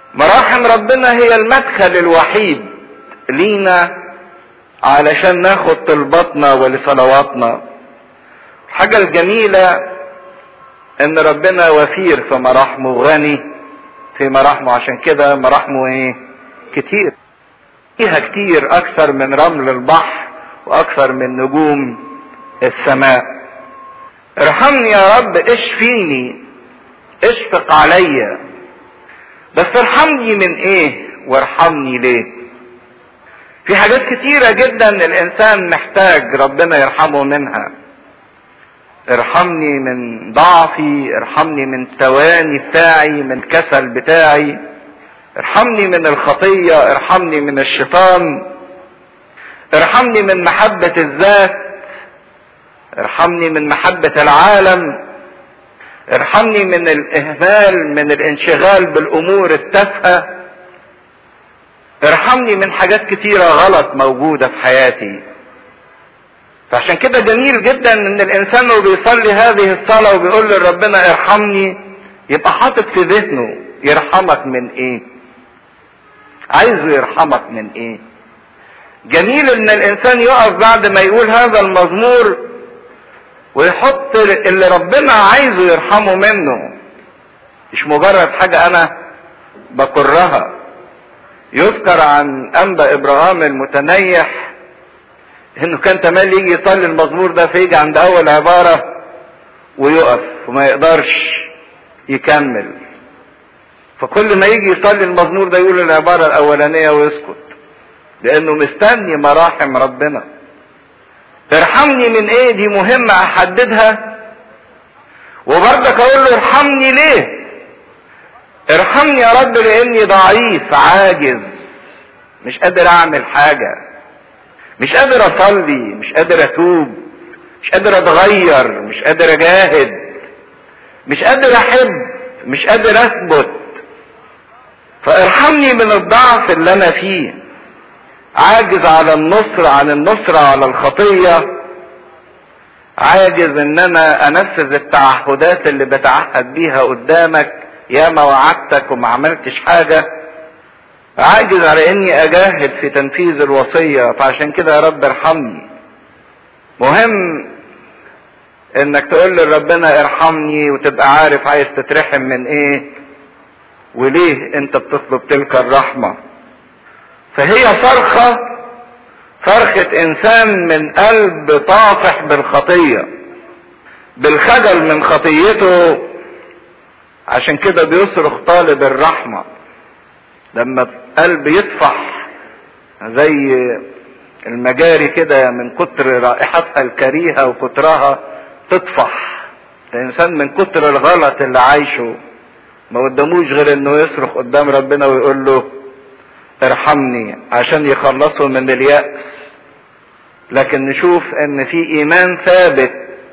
مراحم ربنا هي المدخل الوحيد لينا علشان ناخد طلباتنا ولصلواتنا الحاجة الجميلة ان ربنا وفير في مراحمه غني في مراحمه عشان كده مراحمه ايه كتير فيها كتير اكثر من رمل البحر واكثر من نجوم السماء ارحمني يا رب اشفيني اشفق عليا بس ارحمني من ايه وارحمني ليه في حاجات كتيرة جدا الانسان محتاج ربنا يرحمه منها ارحمني من ضعفي ارحمني من التواني بتاعي من الكسل بتاعي ارحمني من الخطية ارحمني من الشيطان ارحمني من محبة الذات ارحمني من محبة العالم ارحمني من الاهمال من الانشغال بالامور التافهة ارحمني من حاجات كتيرة غلط موجودة في حياتي فعشان كده جميل جدا ان الانسان لو بيصلي هذه الصلاة وبيقول لربنا ارحمني يبقى حاطط في ذهنه يرحمك من ايه عايزه يرحمك من ايه جميل ان الانسان يقف بعد ما يقول هذا المزمور ويحط اللي ربنا عايزه يرحمه منه مش مجرد حاجة انا بكرها يذكر عن انبا ابراهام المتنيح انه كان تملي يجي يصلي المزمور ده فيجي عند اول عبارة ويقف وما يقدرش يكمل فكل ما يجي يصلي المزمور ده يقول العبارة الاولانية ويسكت لانه مستني مراحم ربنا ارحمني من ايه دي مهمة احددها وبرضك اقول له ارحمني ليه ارحمني يا رب لاني ضعيف عاجز مش قادر اعمل حاجة مش قادر اصلي مش قادر اتوب مش قادر اتغير مش قادر اجاهد مش قادر احب مش قادر اثبت فارحمني من الضعف اللي انا فيه عاجز على النصر عن النصر على الخطية عاجز ان انا انفذ التعهدات اللي بتعهد بيها قدامك يا ما وعدتك وما عملتش حاجة عاجز على اني اجاهد في تنفيذ الوصية فعشان كده يا رب ارحمني مهم انك تقول لربنا ارحمني وتبقى عارف عايز تترحم من ايه وليه انت بتطلب تلك الرحمه فهي صرخة صرخة انسان من قلب طافح بالخطية بالخجل من خطيته عشان كده بيصرخ طالب الرحمة لما قلب يطفح زي المجاري كده من كتر رائحتها الكريهة وكترها تطفح الانسان من كتر الغلط اللي عايشه ما قداموش غير انه يصرخ قدام ربنا ويقول له ارحمني عشان يخلصوا من اليأس لكن نشوف ان في ايمان ثابت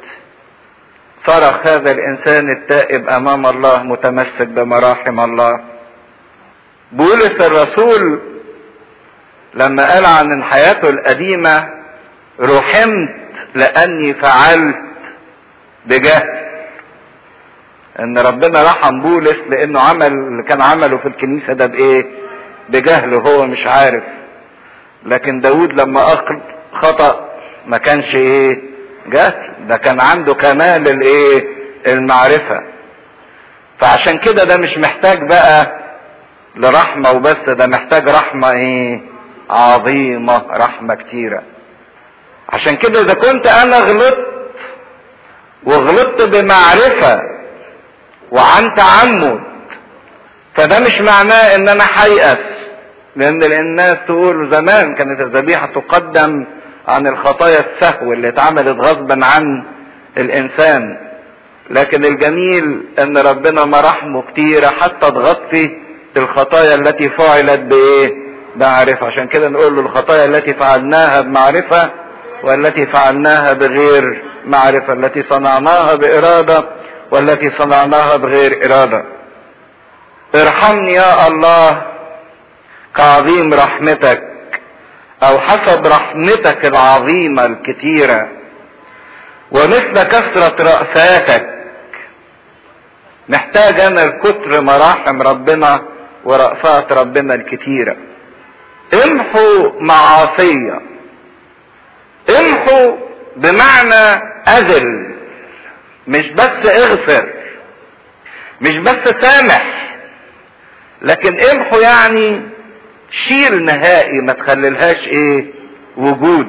صرخ هذا الانسان التائب امام الله متمسك بمراحم الله بولس الرسول لما قال عن حياته القديمة رحمت لاني فعلت بجهل ان ربنا رحم بولس لانه عمل اللي كان عمله في الكنيسة ده بايه بجهل وهو مش عارف لكن داود لما خطأ ما كانش ايه جهل ده كان عنده كمال الايه المعرفة فعشان كده ده مش محتاج بقى لرحمة وبس ده محتاج رحمة ايه عظيمة رحمة كتيرة عشان كده اذا كنت انا غلطت وغلطت بمعرفة وعن تعمد فده مش معناه ان انا هيأس لان الناس تقول زمان كانت الذبيحة تقدم عن الخطايا السهو اللي اتعملت غصبا عن الانسان لكن الجميل ان ربنا مراحمه كتيرة حتى تغطي الخطايا التي فعلت بايه معرفة عشان كده نقول له الخطايا التي فعلناها بمعرفة والتي فعلناها بغير معرفة التي صنعناها بإرادة والتي صنعناها بغير إرادة ارحمني يا الله كعظيم رحمتك او حسب رحمتك العظيمة الكتيرة ومثل كثرة رأفاتك محتاج انا الكتر مراحم ربنا ورأفات ربنا الكتيرة امحوا معاصية امحوا بمعنى اذل مش بس اغفر مش بس سامح لكن امحوا يعني شيل نهائي ما تخللهاش ايه وجود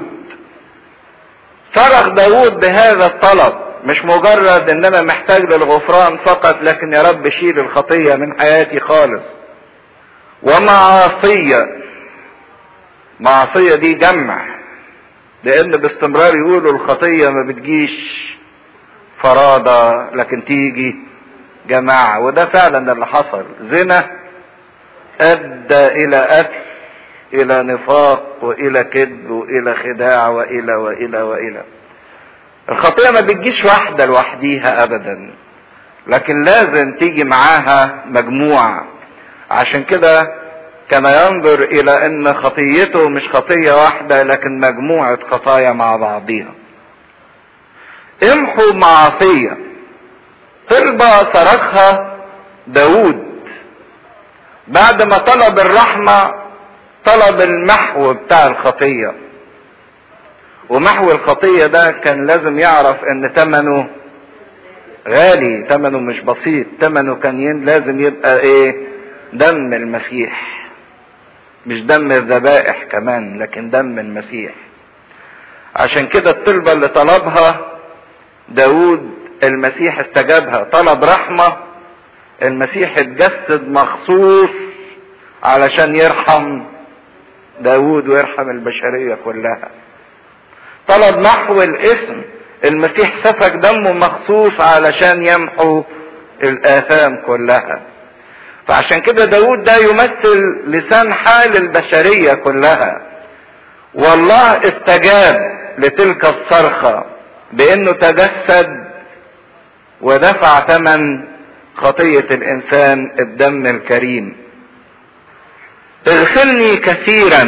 صرخ داود بهذا الطلب مش مجرد ان انا محتاج للغفران فقط لكن يا رب شيل الخطية من حياتي خالص ومعاصية معصية دي جمع لان باستمرار يقولوا الخطية ما بتجيش فرادة لكن تيجي جماعة وده فعلا اللي حصل زنا ادى الى قتل الى نفاق والى كذب والى خداع والى والى والى الخطيئة ما بتجيش واحدة لوحديها ابدا لكن لازم تيجي معاها مجموعة عشان كده كان ينظر الى ان خطيته مش خطية واحدة لكن مجموعة خطايا مع بعضيها امحوا معصية طلبة صرخها داود بعد ما طلب الرحمة طلب المحو بتاع الخطية ومحو الخطية ده كان لازم يعرف ان تمنه غالي تمنه مش بسيط تمنه كان لازم يبقى ايه دم المسيح مش دم الذبائح كمان لكن دم المسيح عشان كده الطلبة اللي طلبها داود المسيح استجابها طلب رحمة المسيح اتجسد مخصوص علشان يرحم داود ويرحم البشرية كلها طلب محو الاسم المسيح سفك دمه مخصوص علشان يمحو الآثام كلها فعشان كده داود ده يمثل لسان حال البشرية كلها والله استجاب لتلك الصرخة بانه تجسد ودفع ثمن خطية الانسان الدم الكريم اغفرني كثيرا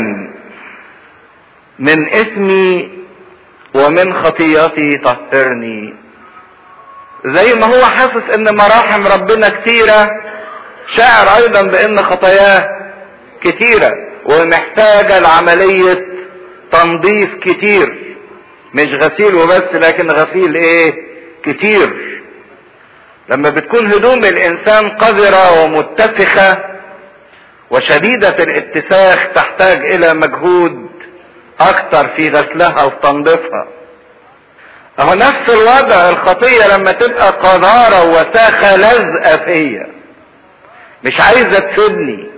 من اثمي ومن خطيتي طهرني زي ما هو حاسس ان مراحم ربنا كثيرة شاعر ايضا بان خطاياه كثيرة ومحتاجة لعملية تنظيف كتير مش غسيل وبس لكن غسيل ايه كتير لما بتكون هدوم الانسان قذرة ومتسخة وشديدة الاتساخ تحتاج الى مجهود اكتر في غسلها وتنظيفها اهو نفس الوضع الخطية لما تبقى قذارة وساخة لازقة فيا مش عايزة تسيبني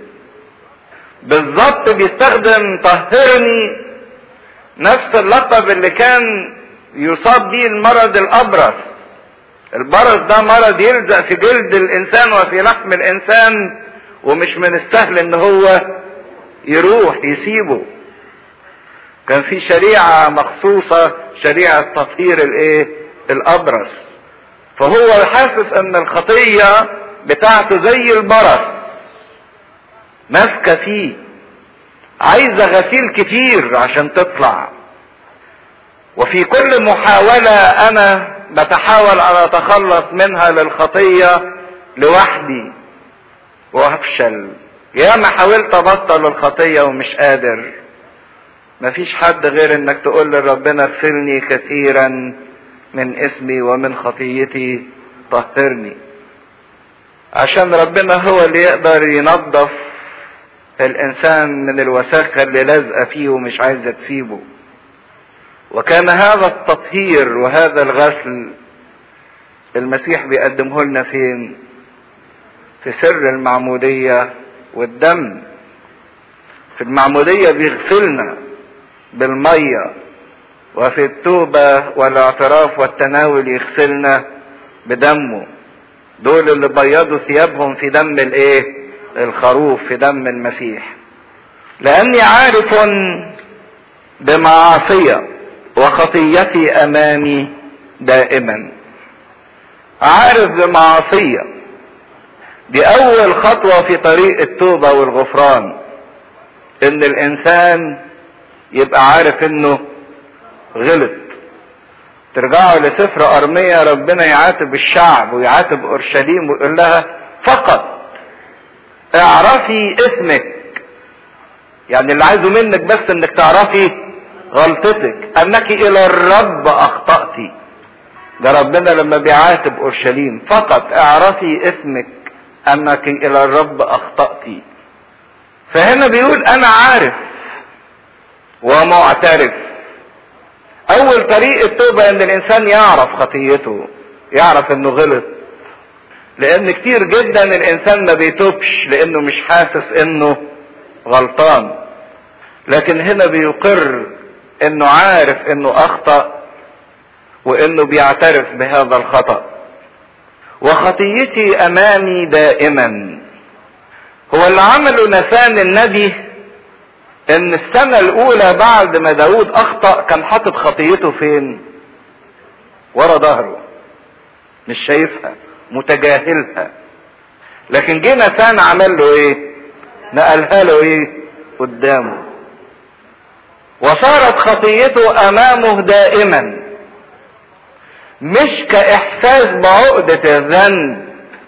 بالظبط بيستخدم طهرني نفس اللقب اللي كان يصاب به المرض الابرص البرص ده مرض يلزق في جلد الانسان وفي لحم الانسان ومش من السهل ان هو يروح يسيبه كان في شريعة مخصوصة شريعة تطهير الايه الابرص فهو حاسس ان الخطية بتاعته زي البرص ماسكة فيه عايزة غسيل كتير عشان تطلع وفي كل محاولة انا بتحاول ان اتخلص منها للخطية لوحدي وافشل يا ما حاولت ابطل الخطية ومش قادر مفيش حد غير انك تقول لربنا اغفرني كثيرا من اسمي ومن خطيتي طهرني عشان ربنا هو اللي يقدر ينظف الانسان من الوساخة اللي لازقة فيه ومش عايزة تسيبه وكان هذا التطهير وهذا الغسل المسيح بيقدمه لنا فين في سر المعمودية والدم في المعمودية بيغسلنا بالمية وفي التوبة والاعتراف والتناول يغسلنا بدمه دول اللي بيضوا ثيابهم في دم الايه الخروف في دم المسيح لاني عارف بمعاصية وخطيتي امامي دائما عارف بمعاصية دي اول خطوة في طريق التوبة والغفران ان الانسان يبقى عارف انه غلط ترجعوا لسفر ارمية ربنا يعاتب الشعب ويعاتب اورشليم ويقول لها فقط اعرفي اسمك يعني اللي عايزه منك بس انك تعرفي غلطتك انك الى الرب اخطأتي ده ربنا لما بيعاتب اورشليم فقط اعرفي اسمك انك الى الرب اخطأتي فهنا بيقول انا عارف ومعترف اول طريق التوبة ان الانسان يعرف خطيته يعرف انه غلط لان كتير جدا الانسان ما بيتوبش لانه مش حاسس انه غلطان لكن هنا بيقر انه عارف انه اخطأ وانه بيعترف بهذا الخطأ وخطيتي امامي دائما هو اللي عمله نسان النبي ان السنة الاولى بعد ما داود اخطأ كان حاطط خطيته فين ورا ظهره مش شايفها متجاهلها لكن جه نسان عمل له ايه نقلها له ايه قدامه وصارت خطيته امامه دائما مش كاحساس بعقدة الذنب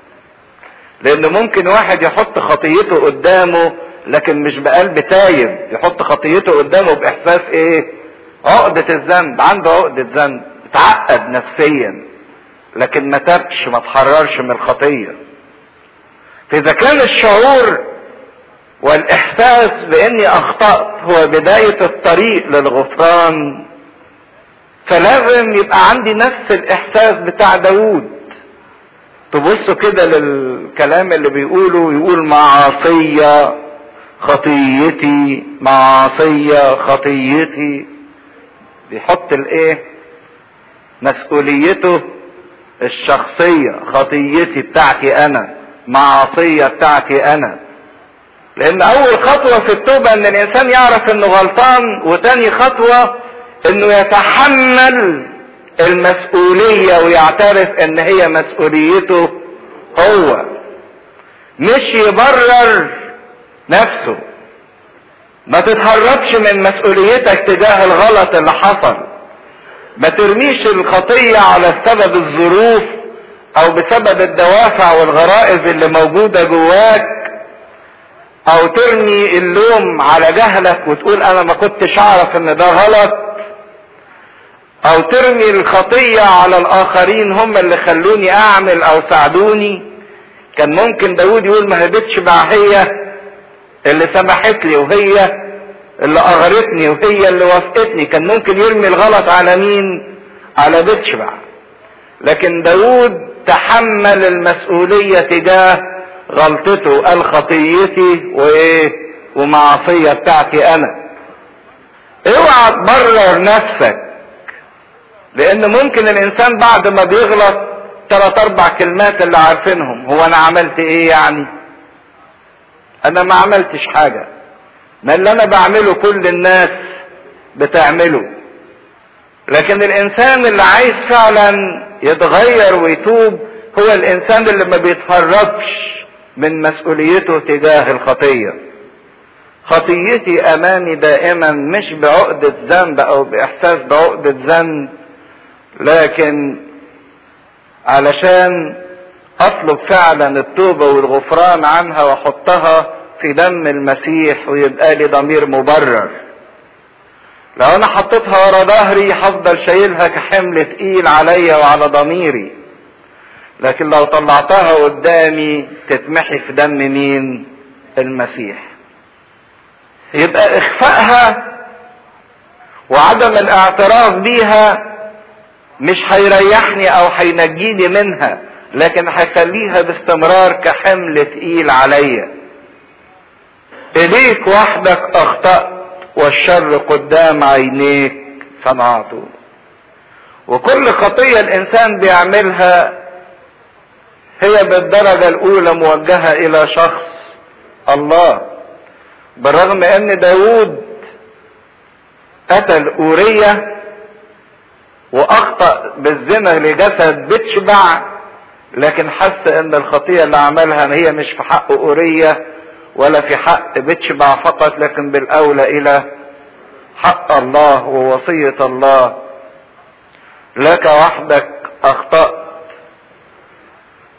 لان ممكن واحد يحط خطيته قدامه لكن مش بقلب تايب يحط خطيته قدامه باحساس ايه عقدة الذنب عنده عقدة ذنب اتعقد نفسيا لكن ما تبش ما تحررش من الخطية فاذا كان الشعور والاحساس باني اخطأت هو بداية الطريق للغفران فلازم يبقى عندي نفس الاحساس بتاع داوود تبصوا كده للكلام اللي بيقوله يقول معاصية خطيتي معاصية خطيتي بيحط الايه مسؤوليته الشخصية خطيتي بتاعتي انا معاصية بتاعتي انا لان اول خطوة في التوبة ان الانسان يعرف انه غلطان وتاني خطوة انه يتحمل المسؤولية ويعترف ان هي مسؤوليته هو مش يبرر نفسه ما تتهربش من مسؤوليتك تجاه الغلط اللي حصل ما ترميش الخطية على سبب الظروف او بسبب الدوافع والغرائز اللي موجودة جواك او ترمي اللوم على جهلك وتقول انا ما كنتش اعرف ان ده غلط او ترمي الخطية على الاخرين هم اللي خلوني اعمل او ساعدوني كان ممكن داود يقول ما هبتش بقى هي اللي سمحت لي وهي اللي اغرتني وهي اللي وافقتني كان ممكن يرمي الغلط على مين على بتشبع لكن داود تحمل المسؤولية تجاه غلطته قال خطيتي وايه ومعصية بتاعتي انا اوعى تبرر نفسك لان ممكن الانسان بعد ما بيغلط ثلاث اربع كلمات اللي عارفينهم هو انا عملت ايه يعني انا ما عملتش حاجة ما اللي انا بعمله كل الناس بتعمله لكن الانسان اللي عايز فعلا يتغير ويتوب هو الانسان اللي ما بيتهربش من مسؤوليته تجاه الخطية خطيتي امامي دائما مش بعقدة ذنب او باحساس بعقدة ذنب لكن علشان اطلب فعلا التوبة والغفران عنها واحطها في دم المسيح ويبقى لي ضمير مبرر لو انا حطيتها ورا ظهري هفضل شايلها كحمل تقيل عليا وعلى ضميري لكن لو طلعتها قدامي تتمحي في دم مين المسيح يبقى اخفائها وعدم الاعتراف بيها مش هيريحني او هينجيني منها لكن هيخليها باستمرار كحمل تقيل عليا اليك وحدك اخطأت والشر قدام عينيك صنعته وكل خطية الانسان بيعملها هي بالدرجة الاولى موجهة الى شخص الله بالرغم ان داود قتل اورية واخطأ بالزنا لجسد بتشبع لكن حس ان الخطية اللي عملها هي مش في حق اورية ولا في حق بتشبع فقط لكن بالاولى الى حق الله ووصية الله لك وحدك اخطأت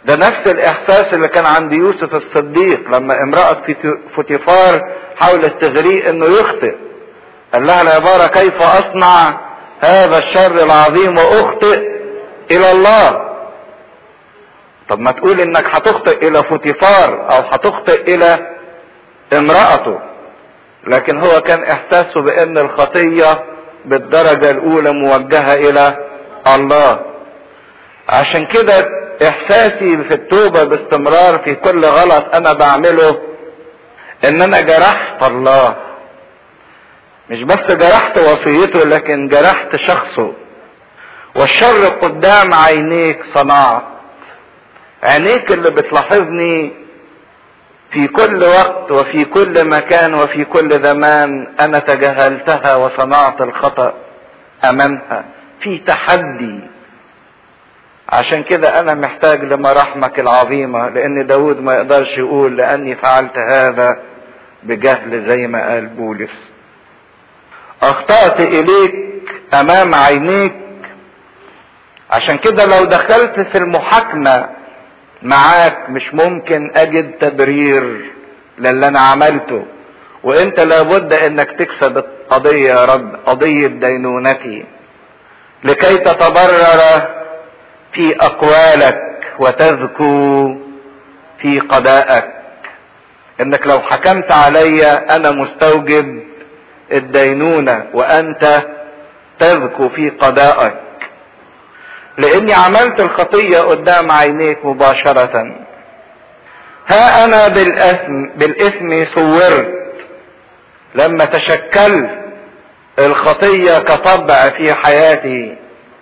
ده نفس الاحساس اللي كان عند يوسف الصديق لما امرأة فوتيفار حاولت تغريه انه يخطئ قال لها العبارة كيف اصنع هذا الشر العظيم واخطئ الى الله طب ما تقول انك هتخطئ الى فوتيفار او هتخطئ الى امرأته لكن هو كان احساسه بان الخطية بالدرجة الاولى موجهة الى الله عشان كده احساسي في التوبة باستمرار في كل غلط انا بعمله ان انا جرحت الله مش بس جرحت وصيته لكن جرحت شخصه والشر قدام عينيك صنعت عينيك اللي بتلاحظني في كل وقت وفي كل مكان وفي كل زمان انا تجاهلتها وصنعت الخطأ امامها في تحدي عشان كده انا محتاج لمراحمك العظيمة لان داود ما يقدرش يقول لاني فعلت هذا بجهل زي ما قال بولس اخطأت اليك امام عينيك عشان كده لو دخلت في المحاكمة معاك مش ممكن اجد تبرير للي انا عملته وانت لابد انك تكسب القضية يا رب قضية دينونتي لكي تتبرر في اقوالك وتذكو في قضائك انك لو حكمت علي انا مستوجب الدينونة وانت تذكو في قضائك لاني عملت الخطية قدام عينيك مباشرة ها انا بالاثم بالاثم صورت لما تشكلت الخطية كطبع في حياتي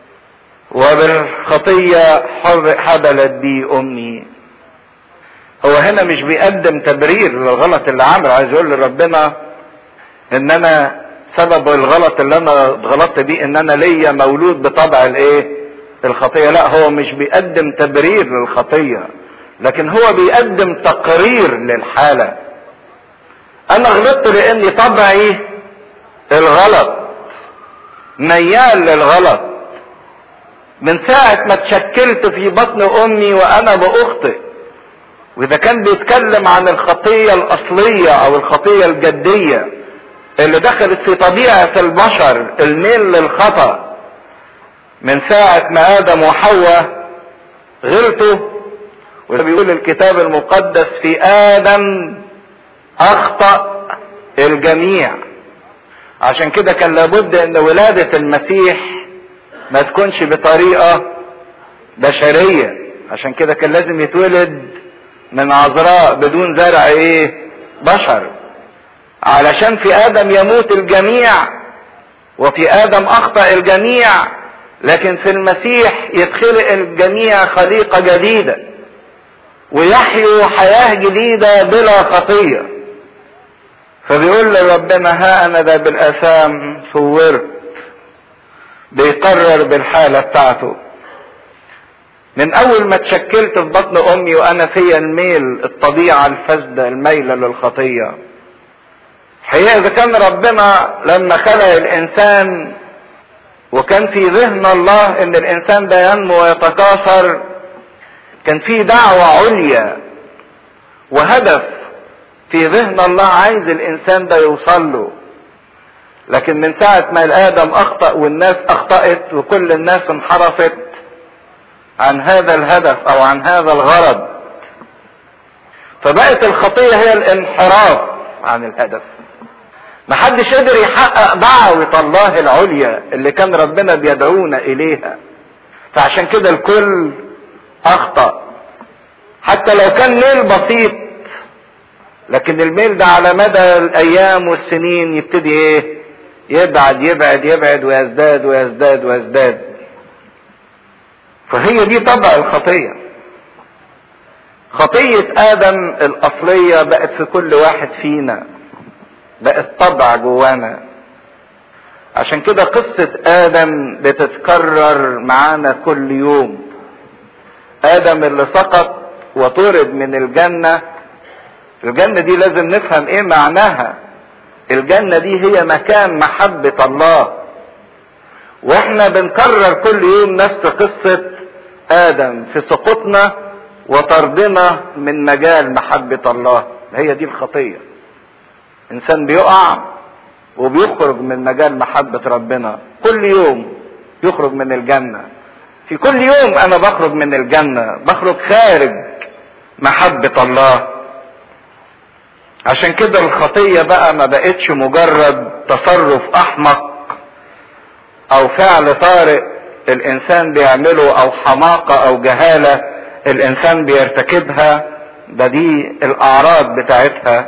وبالخطية حبلت بي امي هو هنا مش بيقدم تبرير للغلط اللي عمله عايز يقول لربنا ان انا سبب الغلط اللي انا غلطت بيه ان انا ليا مولود بطبع الايه الخطيه لا هو مش بيقدم تبرير للخطيه لكن هو بيقدم تقرير للحاله انا غلطت لاني طبعي الغلط ميال للغلط من ساعة ما تشكلت في بطن امي وانا باخطئ واذا كان بيتكلم عن الخطية الاصلية او الخطية الجدية اللي دخلت في طبيعة البشر الميل للخطأ من ساعة ما ادم وحواء غلطوا وبيقول الكتاب المقدس في ادم اخطأ الجميع عشان كده كان لابد ان ولادة المسيح ما تكونش بطريقة بشرية عشان كده كان لازم يتولد من عذراء بدون زرع ايه بشر علشان في ادم يموت الجميع وفي ادم اخطأ الجميع لكن في المسيح يتخلق الجميع خليقة جديدة ويحيوا حياة جديدة بلا خطية فبيقول لربنا ها انا ذا بالاثام صورت بيقرر بالحالة بتاعته من اول ما اتشكلت في بطن امي وانا فيا الميل الطبيعة الفاسدة الميلة للخطية حقيقة اذا كان ربنا لما خلق الانسان وكان في ذهن الله ان الانسان ده ينمو ويتكاثر كان في دعوة عليا وهدف في ذهن الله عايز الانسان ده يوصل له لكن من ساعة ما الادم اخطأ والناس اخطأت وكل الناس انحرفت عن هذا الهدف او عن هذا الغرض فبقت الخطية هي الانحراف عن الهدف محدش قدر يحقق دعوة الله العليا اللي كان ربنا بيدعونا اليها فعشان كده الكل اخطأ حتى لو كان ميل بسيط لكن الميل ده على مدى الايام والسنين يبتدي ايه يبعد يبعد يبعد ويزداد ويزداد ويزداد فهي دي طبع الخطيه خطيه ادم الاصليه بقت في كل واحد فينا بقت طبع جوانا عشان كده قصة آدم بتتكرر معانا كل يوم آدم اللي سقط وطرد من الجنة الجنة دي لازم نفهم ايه معناها الجنة دي هي مكان محبة الله واحنا بنكرر كل يوم نفس قصة آدم في سقوطنا وطردنا من مجال محبة الله هي دي الخطية انسان بيقع وبيخرج من مجال محبة ربنا كل يوم يخرج من الجنة في كل يوم انا بخرج من الجنة بخرج خارج محبة الله عشان كده الخطية بقى ما بقتش مجرد تصرف احمق او فعل طارئ الانسان بيعمله او حماقة او جهالة الانسان بيرتكبها ده دي الاعراض بتاعتها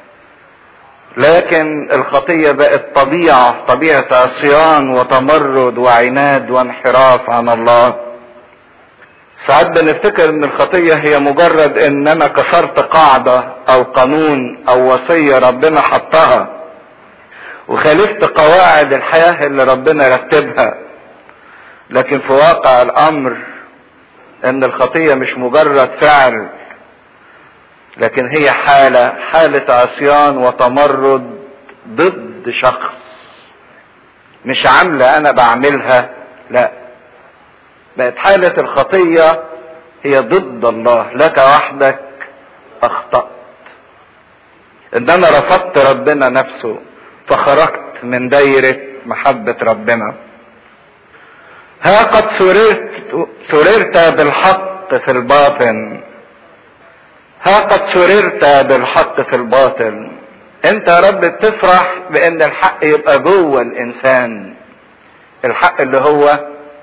لكن الخطية بقت طبيعة طبيعة عصيان وتمرد وعناد وانحراف عن الله ساعات بنفتكر ان الخطية هي مجرد ان انا كسرت قاعدة او قانون او وصية ربنا حطها وخالفت قواعد الحياة اللي ربنا رتبها لكن في واقع الامر ان الخطية مش مجرد فعل لكن هي حالة حالة عصيان وتمرد ضد شخص مش عاملة انا بعملها لا بقت حالة الخطية هي ضد الله لك وحدك اخطأت ان انا رفضت ربنا نفسه فخرجت من دايرة محبة ربنا ها قد سررت سررت بالحق في الباطن ها قد سررت بالحق في الباطن انت يا رب بتفرح بان الحق يبقى جوه الانسان الحق اللي هو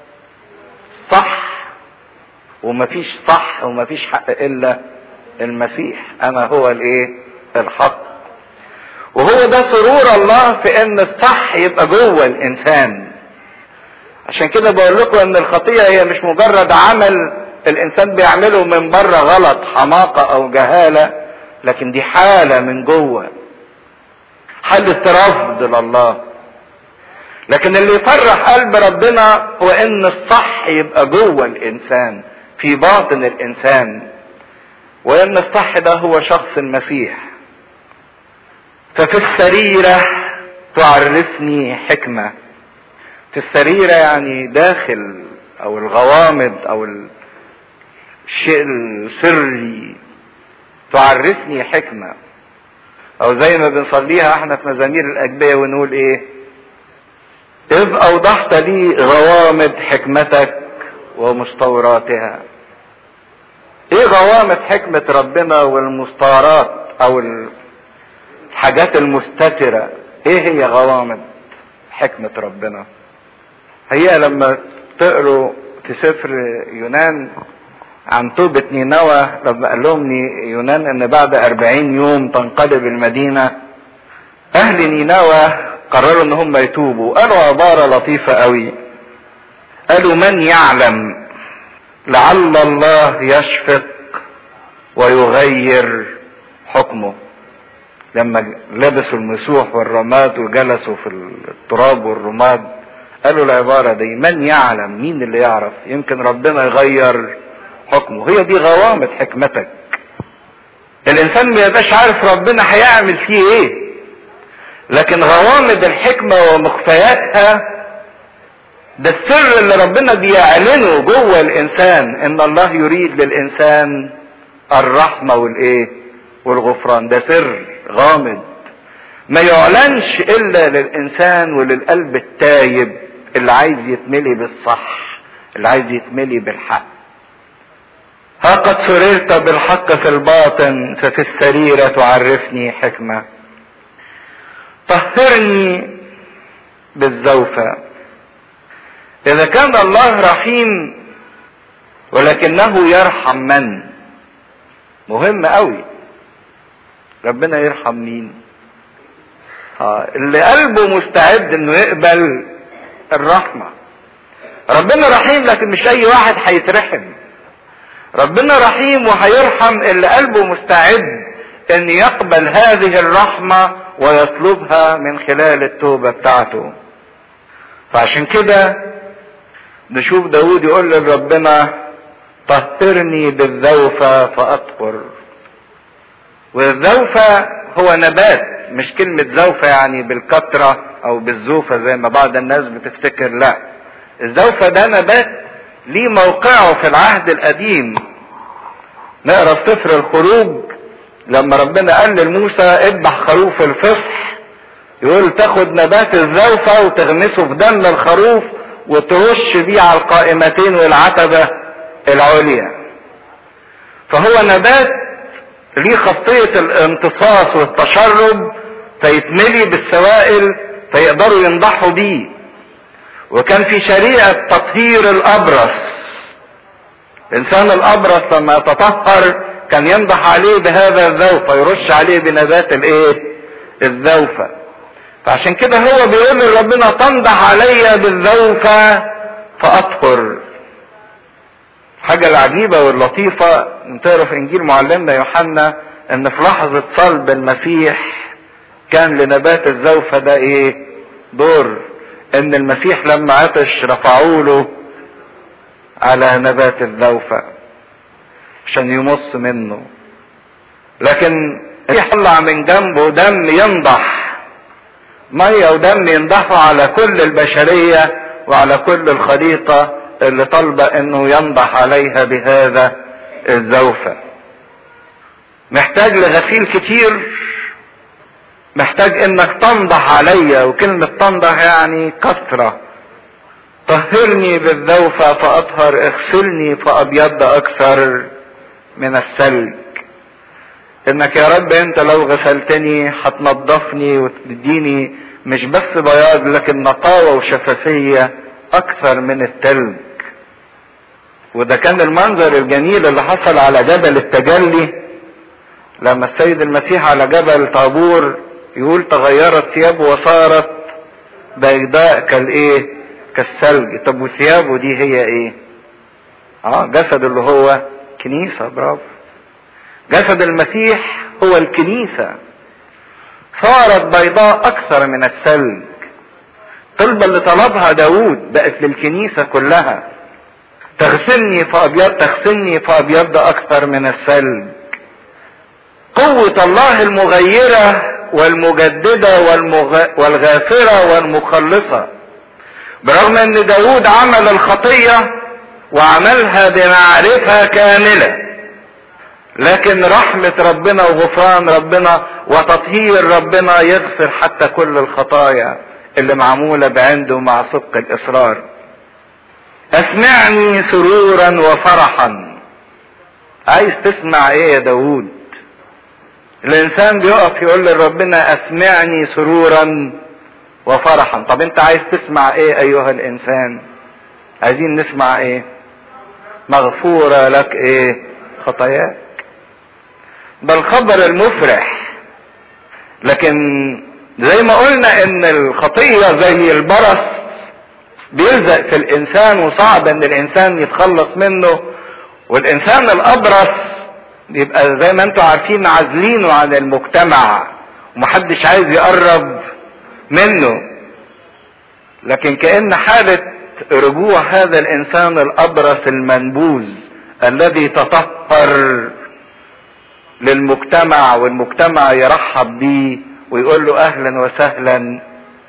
صح ومفيش صح ومفيش حق الا المسيح انا هو الايه الحق وهو ده سرور الله في ان الصح يبقى جوه الانسان عشان كده بقول لكم ان الخطيه هي مش مجرد عمل الانسان بيعمله من بره غلط حماقه او جهاله لكن دي حاله من جوه حاله رفض لله لكن اللي يفرح قلب ربنا هو ان الصح يبقى جوه الانسان في باطن الانسان وان الصح ده هو شخص المسيح ففي السريره تعرفني حكمه في السريره يعني داخل او الغوامض او الشيء السري تعرفني حكمه او زي ما بنصليها احنا في مزامير الاجبيه ونقول ايه اذ اوضحت لي غوامض حكمتك ومستوراتها ايه غوامض حكمة ربنا والمستورات او الحاجات المستترة ايه هي غوامض حكمة ربنا هي لما تقروا في سفر يونان عن توبة نينوى لما قال لهم يونان ان بعد أربعين يوم تنقلب المدينة اهل نينوى قرروا ان هم يتوبوا قالوا عبارة لطيفة قوي قالوا من يعلم لعل الله يشفق ويغير حكمه لما لبسوا المسوح والرماد وجلسوا في التراب والرماد قالوا العبارة دي من يعلم مين اللي يعرف يمكن ربنا يغير حكمه هي دي غوامض حكمتك الانسان ما يبقاش عارف ربنا هيعمل فيه ايه لكن غوامض الحكمة ومخفياتها ده السر اللي ربنا بيعلنه جوه الانسان ان الله يريد للانسان الرحمة والايه والغفران ده سر غامض ما يعلنش الا للانسان وللقلب التايب اللي عايز يتملي بالصح اللي عايز يتملي بالحق ها قد سررت بالحق في الباطن ففي السريرة تعرفني حكمة طهرني بالزوفة اذا كان الله رحيم ولكنه يرحم من مهم قوي ربنا يرحم مين آه اللي قلبه مستعد انه يقبل الرحمة ربنا رحيم لكن مش اي واحد هيترحم ربنا رحيم وهيرحم اللي قلبه مستعد ان يقبل هذه الرحمة ويطلبها من خلال التوبة بتاعته فعشان كده نشوف داود يقول لربنا طهرني بالذوفة فأطهر والذوفة هو نبات مش كلمة زوفة يعني بالكترة أو بالزوفة زي ما بعض الناس بتفتكر لا الزوفة ده نبات ليه موقعه في العهد القديم نقرا في سفر الخروج لما ربنا قال لموسى اذبح خروف الفصح يقول تاخد نبات الزوفة وتغمسه في دم الخروف وترش بيه على القائمتين والعتبة العليا فهو نبات ليه خاصية الامتصاص والتشرب فيتملي بالسوائل فيقدروا ينضحوا بيه وكان في شريعة تطهير الأبرص الإنسان الأبرص لما يتطهر كان ينضح عليه بهذا الذوفة يرش عليه بنبات الايه الذوفة فعشان كده هو بيقول لربنا تنضح علي بالذوفة فأطهر الحاجة العجيبة واللطيفة نقرا في انجيل معلمنا يوحنا ان في لحظة صلب المسيح كان لنبات الزوفة ده ايه دور ان المسيح لما عطش رفعوا له على نبات الزوفة عشان يمص منه لكن يطلع من جنبه دم ينضح مية ودم ينضحوا على كل البشرية وعلى كل الخليقة اللي طالبة انه ينضح عليها بهذا الزوفة محتاج لغسيل كتير محتاج انك تنضح عليا وكلمة تنضح يعني كثرة طهرني بالذوفة فاطهر اغسلني فابيض اكثر من الثلج انك يا رب انت لو غسلتني هتنضفني وتديني مش بس بياض لكن نقاوة وشفافية اكثر من التلج وده كان المنظر الجميل اللي حصل على جبل التجلي لما السيد المسيح على جبل طابور يقول تغيرت ثيابه وصارت بيضاء كالايه كالثلج طب وثيابه دي هي ايه اه جسد اللي هو كنيسة برافو جسد المسيح هو الكنيسة صارت بيضاء اكثر من الثلج طلبة اللي طلبها داود بقت للكنيسة كلها تغسلني فابيض تغسلني فابيض اكثر من الثلج قوة الله المغيرة والمجددة والمغ... والغافرة والمخلصة برغم ان داود عمل الخطية وعملها بمعرفة كاملة لكن رحمة ربنا وغفران ربنا وتطهير ربنا يغفر حتى كل الخطايا اللي معمولة بعنده مع صدق الإصرار أسمعني سرورا وفرحا عايز تسمع ايه يا داود الإنسان بيقف يقول لربنا أسمعني سرورا وفرحا طب أنت عايز تسمع ايه أيها الإنسان عايزين نسمع ايه مغفورة لك ايه خطاياك ده الخبر المفرح لكن زي ما قلنا ان الخطية زي البرص بيلزق في الانسان وصعب ان الانسان يتخلص منه والانسان الابرص بيبقى زي ما انتم عارفين عازلينه عن المجتمع ومحدش عايز يقرب منه لكن كأن حالة رجوع هذا الانسان الابرص المنبوذ الذي تطهر للمجتمع والمجتمع يرحب بيه ويقول له اهلا وسهلا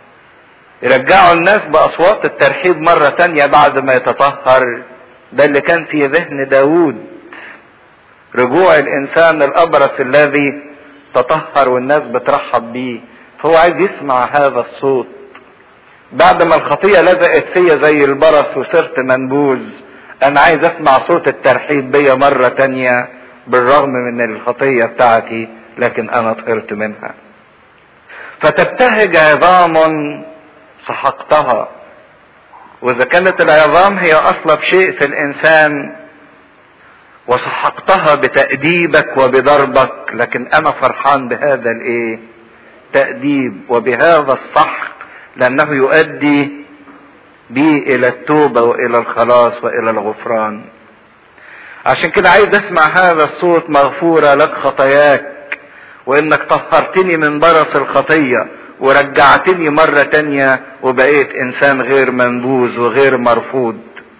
يرجعوا الناس باصوات الترحيب مرة تانية بعد ما يتطهر ده اللي كان في ذهن داود رجوع الانسان الابرص الذي تطهر والناس بترحب بيه فهو عايز يسمع هذا الصوت بعد ما الخطية لزقت فيا زي البرص وصرت منبوذ انا عايز اسمع صوت الترحيب بيا مرة تانية بالرغم من الخطية بتاعتي لكن انا طهرت منها فتبتهج عظام سحقتها واذا كانت العظام هي اصلب شيء في الانسان وسحقتها بتأديبك وبضربك لكن انا فرحان بهذا الايه تأديب وبهذا السحق لانه يؤدي بي الى التوبة والى الخلاص والى الغفران عشان كده عايز اسمع هذا الصوت مغفورة لك خطاياك وانك طهرتني من برص الخطية ورجعتني مرة تانية وبقيت انسان غير منبوذ وغير مرفوض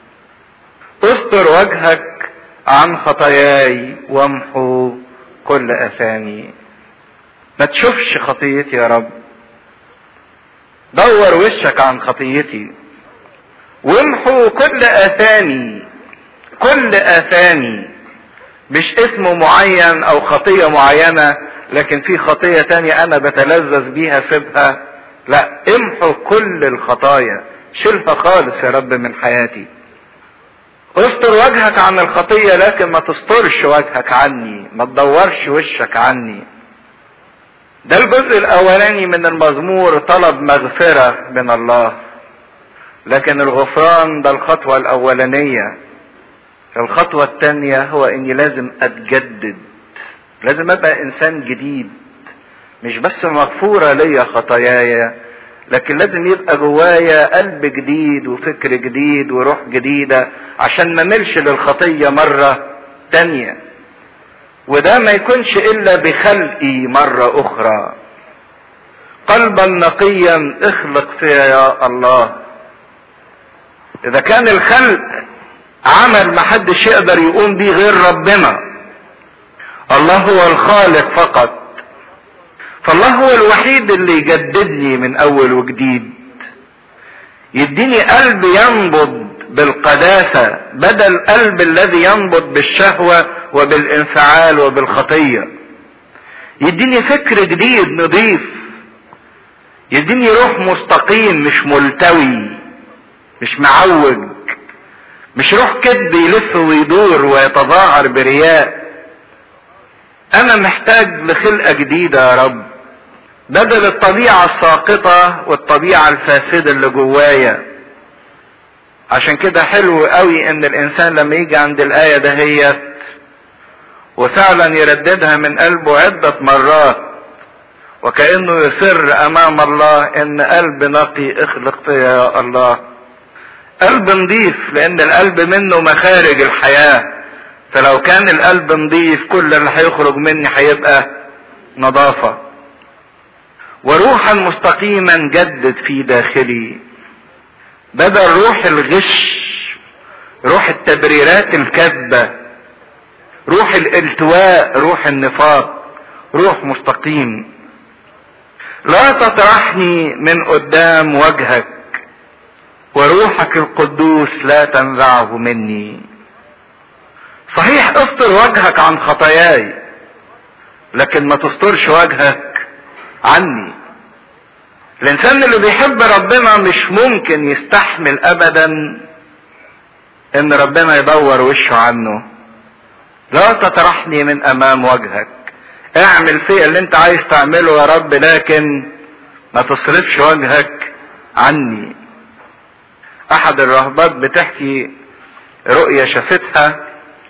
استر وجهك عن خطاياي وامحو كل اثامي ما تشوفش خطيتي يا رب دور وشك عن خطيتي وامحو كل اثامي كل اثامي مش اسم معين او خطية معينة لكن في خطية تانية انا بتلذذ بيها سيبها لا امحو كل الخطايا شيلها خالص يا رب من حياتي استر وجهك عن الخطية لكن ما تسترش وجهك عني ما تدورش وشك عني ده الجزء الاولاني من المزمور طلب مغفرة من الله لكن الغفران ده الخطوة الاولانية الخطوة الثانية هو اني لازم اتجدد لازم ابقى انسان جديد مش بس مغفورة ليا خطاياي لكن لازم يبقى جوايا قلب جديد وفكر جديد وروح جديدة عشان ما ملش للخطية مرة تانية وده ما يكونش الا بخلقي مرة اخرى قلبا نقيا اخلق فيا يا الله اذا كان الخلق عمل محدش يقدر يقوم بيه غير ربنا الله هو الخالق فقط فالله هو الوحيد اللي يجددني من اول وجديد يديني قلب ينبض بالقداسة بدل قلب الذي ينبض بالشهوة وبالانفعال وبالخطية يديني فكر جديد نظيف يديني روح مستقيم مش ملتوي مش معوج مش روح كذب يلف ويدور ويتظاهر برياء انا محتاج لخلقة جديدة يا رب بدل الطبيعة الساقطة والطبيعة الفاسدة اللي جوايا عشان كده حلو قوي ان الانسان لما يجي عند الاية دهيت وفعلا يرددها من قلبه عدة مرات وكأنه يسر امام الله ان قلب نقي اخلق فيا يا الله قلب نضيف لان القلب منه مخارج الحياة فلو كان القلب نضيف كل اللي هيخرج مني هيبقى نظافة وروحا مستقيما جدد في داخلي بدل روح الغش روح التبريرات الكذبة روح الالتواء روح النفاق روح مستقيم لا تطرحني من قدام وجهك وروحك القدوس لا تنزعه مني صحيح استر وجهك عن خطاياي لكن ما تسترش وجهك عني الانسان اللي بيحب ربنا مش ممكن يستحمل ابدا ان ربنا يدور وشه عنه لا تطرحني من امام وجهك اعمل فيا اللي انت عايز تعمله يا رب لكن ما تصرفش وجهك عني احد الرهبات بتحكي رؤية شافتها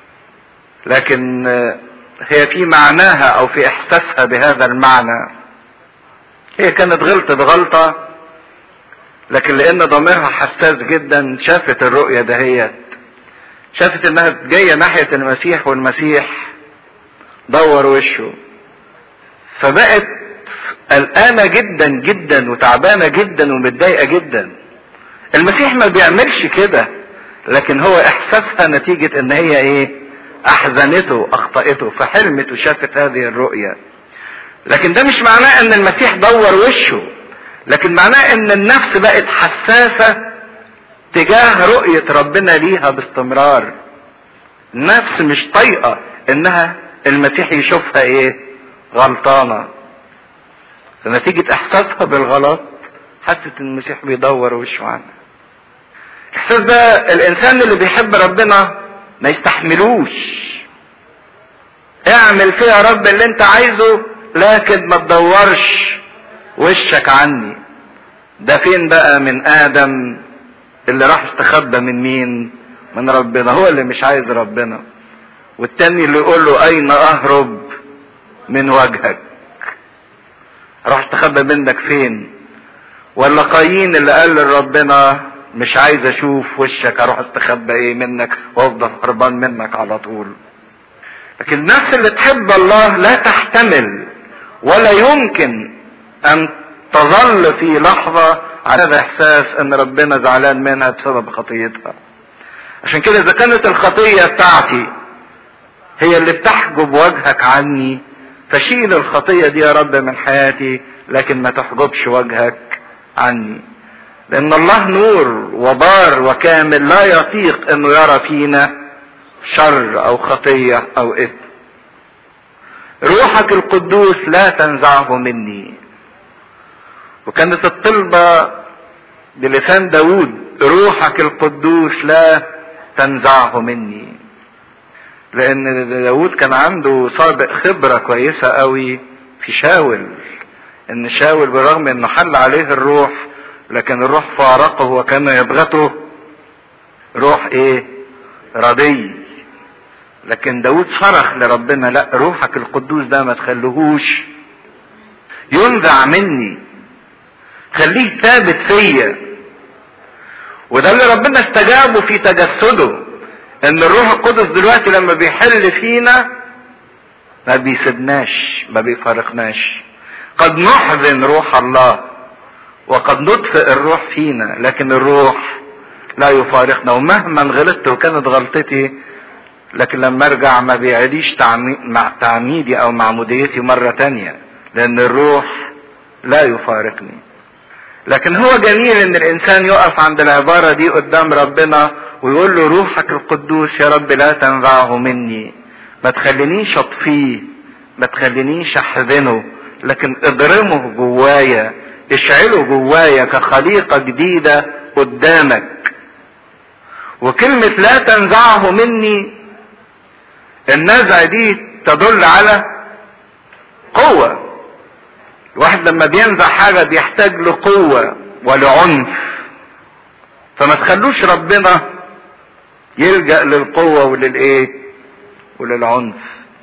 لكن هي في معناها او في احساسها بهذا المعنى هي كانت غلطت غلطة لكن لان ضميرها حساس جدا شافت الرؤية دهيت شافت انها جاية ناحية المسيح والمسيح دور وشه فبقت قلقانة جدا جدا وتعبانة جدا ومتضايقة جدا المسيح ما بيعملش كده لكن هو احساسها نتيجة ان هي ايه احزنته اخطأته فحلمت وشافت هذه الرؤية لكن ده مش معناه ان المسيح دور وشه لكن معناه ان النفس بقت حساسة تجاه رؤية ربنا ليها باستمرار النفس مش طايقة انها المسيح يشوفها ايه غلطانة فنتيجة احساسها بالغلط حست ان المسيح بيدور وشه عنها الاحساس ده الانسان اللي بيحب ربنا ما يستحملوش اعمل فيها يا رب اللي انت عايزه لكن ما تدورش وشك عني ده فين بقى من ادم اللي راح استخبى من مين من ربنا هو اللي مش عايز ربنا والتاني اللي يقول له اين اهرب من وجهك راح استخبى منك فين ولا قايين اللي قال لربنا مش عايز اشوف وشك اروح استخبى ايه منك وافضل هربان منك على طول لكن الناس اللي تحب الله لا تحتمل ولا يمكن ان تظل في لحظة على هذا احساس ان ربنا زعلان منها بسبب خطيتها عشان كده اذا كانت الخطية بتاعتي هي اللي بتحجب وجهك عني فشيل الخطية دي يا رب من حياتي لكن ما تحجبش وجهك عني لان الله نور وبار وكامل لا يطيق انه يرى فينا شر او خطية او اثم روحك القدوس لا تنزعه مني وكانت الطلبة بلسان داود روحك القدوس لا تنزعه مني لان داود كان عنده سابق خبرة كويسة قوي في شاول ان شاول بالرغم انه حل عليه الروح لكن الروح فارقه وكان يبغته روح ايه رضي لكن داود صرخ لربنا لا روحك القدوس ده ما تخليهوش ينزع مني خليه ثابت فيا وده اللي ربنا استجابه في تجسده ان الروح القدس دلوقتي لما بيحل فينا ما بيسيبناش ما بيفارقناش قد نحزن روح الله وقد نطفئ الروح فينا لكن الروح لا يفارقنا ومهما غلطت وكانت غلطتي لكن لما ارجع ما بيعيديش مع تعميدي او معموديتي مرة تانية لان الروح لا يفارقني لكن هو جميل ان الانسان يقف عند العبارة دي قدام ربنا ويقول له روحك القدوس يا رب لا تنزعه مني ما تخلينيش اطفيه ما تخلينيش احزنه لكن اضرمه جوايا اشعله جوايا كخليقة جديدة قدامك وكلمة لا تنزعه مني النزع دي تدل على قوة الواحد لما بينزع حاجة بيحتاج لقوة ولعنف فما تخلوش ربنا يلجأ للقوة وللإيه وللعنف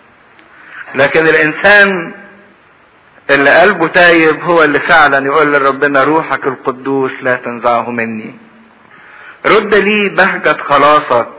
لكن الإنسان اللي قلبه تايب هو اللي فعلا يقول لربنا روحك القدوس لا تنزعه مني رد لي بهجة خلاصك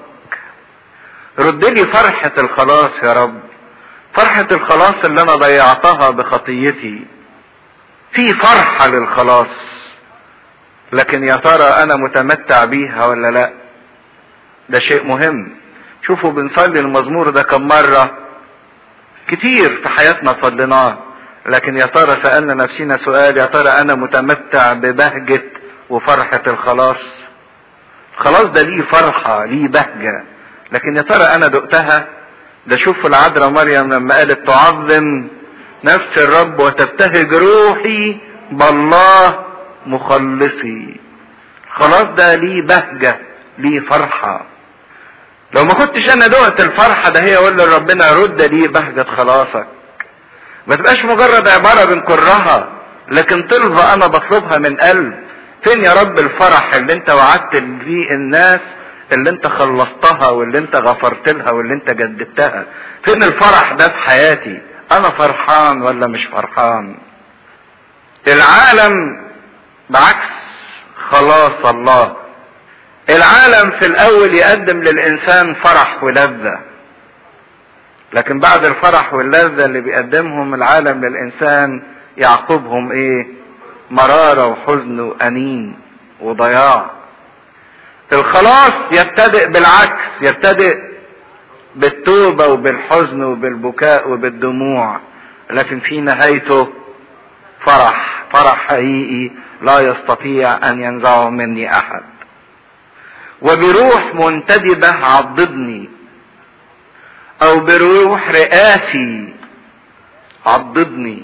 رد لي فرحة الخلاص يا رب فرحة الخلاص اللي انا ضيعتها بخطيتي في فرحة للخلاص لكن يا ترى انا متمتع بيها ولا لا ده شيء مهم شوفوا بنصلي المزمور ده كم مرة كتير في حياتنا صليناه لكن يا ترى سألنا نفسنا سؤال يا ترى انا متمتع ببهجة وفرحة الخلاص الخلاص ده ليه فرحة ليه بهجة لكن يا ترى انا دقتها ده شوف العذراء مريم لما قالت تعظم نفس الرب وتبتهج روحي بالله مخلصي خلاص ده ليه بهجة ليه فرحة لو ما كنتش انا دقت الفرحة ده هي اقول لربنا رد لي بهجة خلاصك ما تبقاش مجرد عبارة بنكرها لكن طلبة انا بطلبها من قلب فين يا رب الفرح اللي انت وعدت بيه الناس اللي انت خلصتها واللي انت غفرت لها واللي انت جددتها فين الفرح ده في حياتي انا فرحان ولا مش فرحان العالم بعكس خلاص الله العالم في الاول يقدم للانسان فرح ولذة لكن بعد الفرح واللذة اللي بيقدمهم العالم للانسان يعقبهم ايه مرارة وحزن وانين وضياع الخلاص يبتدئ بالعكس يبتدئ بالتوبة وبالحزن وبالبكاء وبالدموع لكن في نهايته فرح فرح حقيقي لا يستطيع ان ينزعه مني احد وبروح منتدبة عضدني او بروح رئاسي عضدني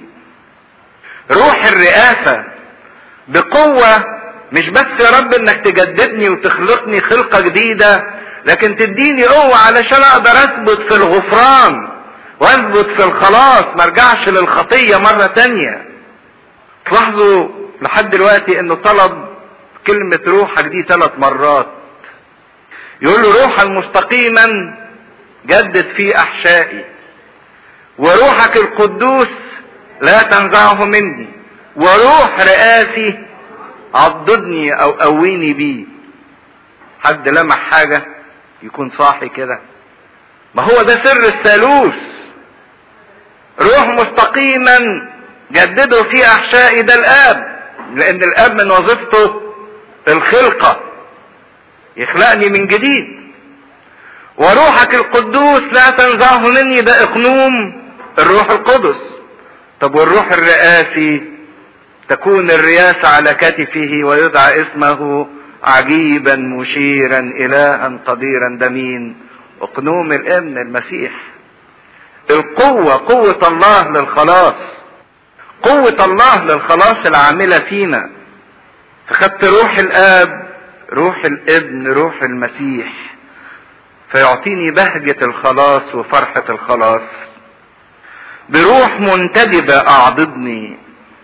روح الرئاسة بقوة مش بس يا رب انك تجددني وتخلقني خلقة جديدة لكن تديني قوة علشان اقدر اثبت في الغفران واثبت في الخلاص ما ارجعش للخطية مرة تانية تلاحظوا لحد دلوقتي انه طلب كلمة روحك دي ثلاث مرات يقول له روحا مستقيما جدد في احشائي وروحك القدوس لا تنزعه مني وروح رئاسي عضدني او قويني بيه حد لمح حاجة يكون صاحي كده ما هو ده سر الثالوث روح مستقيما جدده في احشائي ده الاب لان الاب من وظيفته الخلقة يخلقني من جديد وروحك القدوس لا تنزعه مني ده اقنوم الروح القدس طب والروح الرئاسي تكون الرياسة على كتفه ويدعى اسمه عجيبا مشيرا الها قديرا ده مين اقنوم الابن المسيح القوة قوة الله للخلاص قوة الله للخلاص العاملة فينا فخدت روح الاب روح الابن روح المسيح فيعطيني بهجة الخلاص وفرحة الخلاص بروح منتدبة اعضدني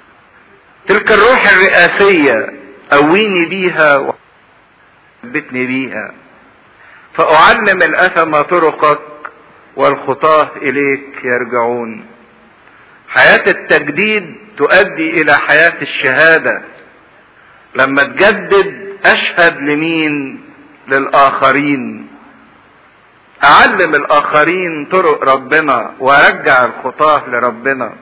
تلك الروح الرئاسية قويني بيها وثبتني بيها فأعلم الأثم طرقك والخطاة إليك يرجعون حياة التجديد تؤدي إلى حياة الشهادة لما تجدد أشهد لمين للآخرين أعلم الآخرين طرق ربنا وأرجع الخطاة لربنا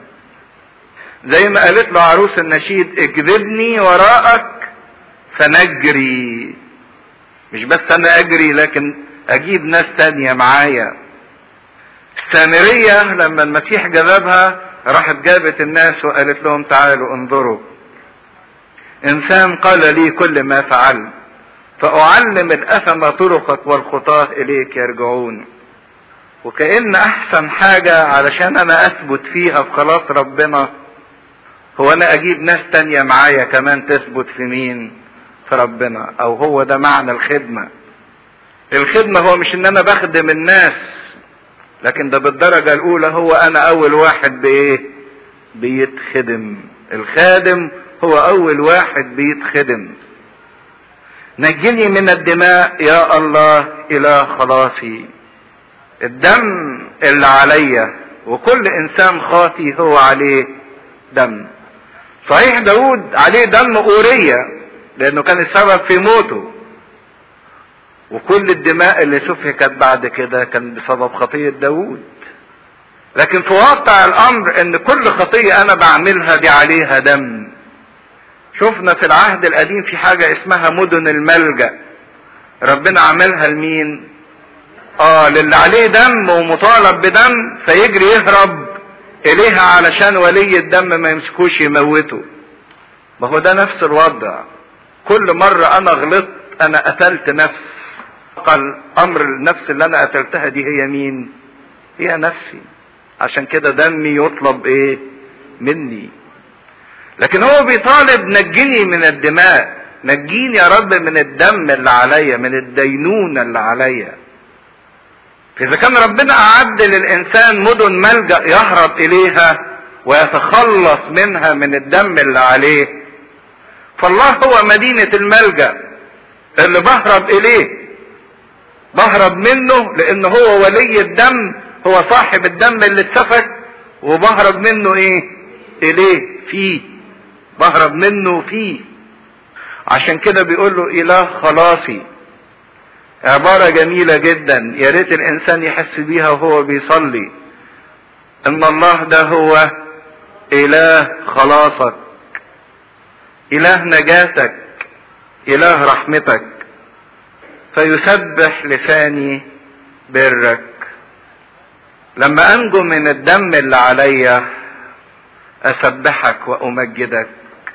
زي ما قالت له عروس النشيد اجذبني وراءك فنجري مش بس انا اجري لكن اجيب ناس تانية معايا السامرية لما المسيح جذبها راحت جابت الناس وقالت لهم تعالوا انظروا انسان قال لي كل ما فعلت فاعلم الاثم طرقك والخطاة اليك يرجعون وكأن احسن حاجة علشان انا اثبت فيها في خلاص ربنا هو انا اجيب ناس تانية معايا كمان تثبت في مين في ربنا او هو ده معنى الخدمة الخدمة هو مش ان انا بخدم الناس لكن ده بالدرجة الاولى هو انا اول واحد بايه بيتخدم الخادم هو اول واحد بيتخدم نجني من الدماء يا الله الى خلاصي الدم اللي عليا وكل انسان خاطي هو عليه دم صحيح داود عليه دم أورية لأنه كان السبب في موته وكل الدماء اللي سفكت بعد كده كان بسبب خطية داود لكن في واقع الأمر إن كل خطية أنا بعملها دي عليها دم شفنا في العهد القديم في حاجة اسمها مدن الملجأ ربنا عملها لمين؟ اه للي عليه دم ومطالب بدم فيجري يهرب اليها علشان ولي الدم ما يمسكوش يموته ما هو ده نفس الوضع كل مرة انا غلطت انا قتلت نفس قال امر النفس اللي انا قتلتها دي هي مين هي نفسي عشان كده دمي يطلب ايه مني لكن هو بيطالب نجني من الدماء نجيني يا رب من الدم اللي عليا من الدينونة اللي عليا فإذا كان ربنا أعد للإنسان مدن ملجأ يهرب إليها ويتخلص منها من الدم اللي عليه فالله هو مدينة الملجأ اللي بهرب إليه بهرب منه لأن هو ولي الدم هو صاحب الدم اللي اتسفك وبهرب منه إيه؟ إليه فيه بهرب منه فيه عشان كده بيقول له إله خلاصي عبارة جميلة جدا يا ريت الإنسان يحس بيها وهو بيصلي إن الله ده هو إله خلاصك إله نجاتك إله رحمتك فيسبح لساني برك لما أنجو من الدم اللي عليا أسبحك وأمجدك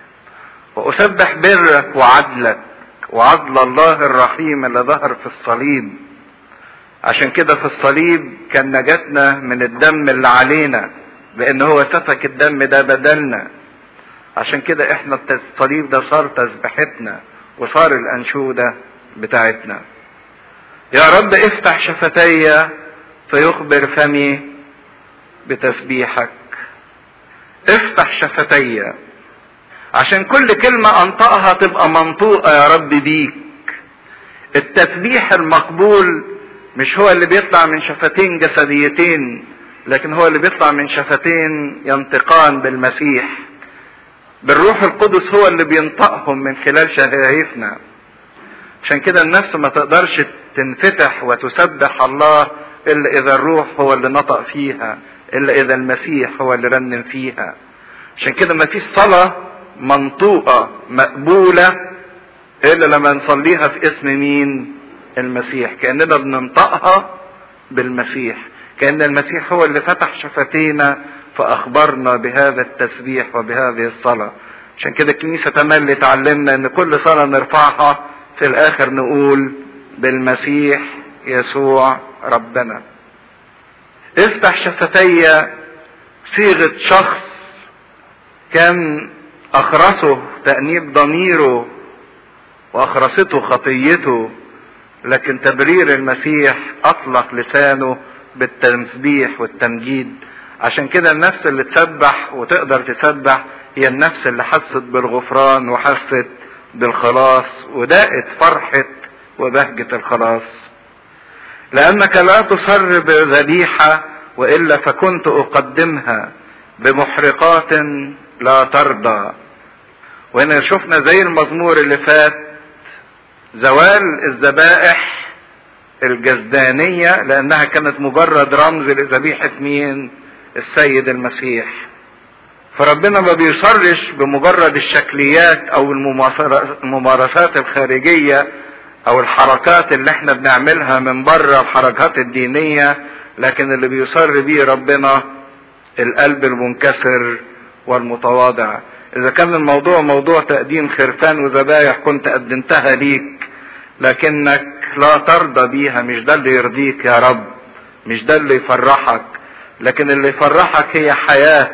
وأسبح برك وعدلك وعدل الله الرحيم اللي ظهر في الصليب عشان كده في الصليب كان نجاتنا من الدم اللي علينا لان هو سفك الدم ده بدلنا عشان كده احنا الصليب ده صار تسبحتنا وصار الانشودة بتاعتنا يا رب افتح شفتي فيخبر فمي بتسبيحك افتح شفتي عشان كل كلمة انطقها تبقى منطوقة يا رب بيك التسبيح المقبول مش هو اللي بيطلع من شفتين جسديتين لكن هو اللي بيطلع من شفتين ينطقان بالمسيح بالروح القدس هو اللي بينطقهم من خلال شفايفنا عشان كده النفس ما تقدرش تنفتح وتسبح الله الا اذا الروح هو اللي نطق فيها الا اذا المسيح هو اللي رنم فيها عشان كده ما فيش صلاه منطوقة مقبولة إلا لما نصليها في اسم مين؟ المسيح كأننا بننطقها بالمسيح كأن المسيح هو اللي فتح شفتينا فأخبرنا بهذا التسبيح وبهذه الصلاة عشان كده الكنيسة تملي تعلمنا إن كل صلاة نرفعها في الآخر نقول بالمسيح يسوع ربنا افتح شفتي صيغة شخص كان اخرسه تأنيب ضميره واخرسته خطيته لكن تبرير المسيح اطلق لسانه بالتسبيح والتمجيد عشان كده النفس اللي تسبح وتقدر تسبح هي النفس اللي حست بالغفران وحست بالخلاص وداقت فرحة وبهجة الخلاص لأنك لا تصر بذبيحة وإلا فكنت أقدمها بمحرقات لا ترضى وهنا شفنا زي المزمور اللي فات زوال الذبائح الجزدانية لأنها كانت مجرد رمز لذبيحة مين؟ السيد المسيح. فربنا ما بيصرش بمجرد الشكليات أو الممارسات الخارجية أو الحركات اللي احنا بنعملها من بره الحركات الدينية لكن اللي بيصر بيه ربنا القلب المنكسر والمتواضع. إذا كان الموضوع موضوع تقديم خرفان وذبايح كنت قدمتها ليك لكنك لا ترضى بيها مش ده اللي يرضيك يا رب مش ده اللي يفرحك لكن اللي يفرحك هي حياة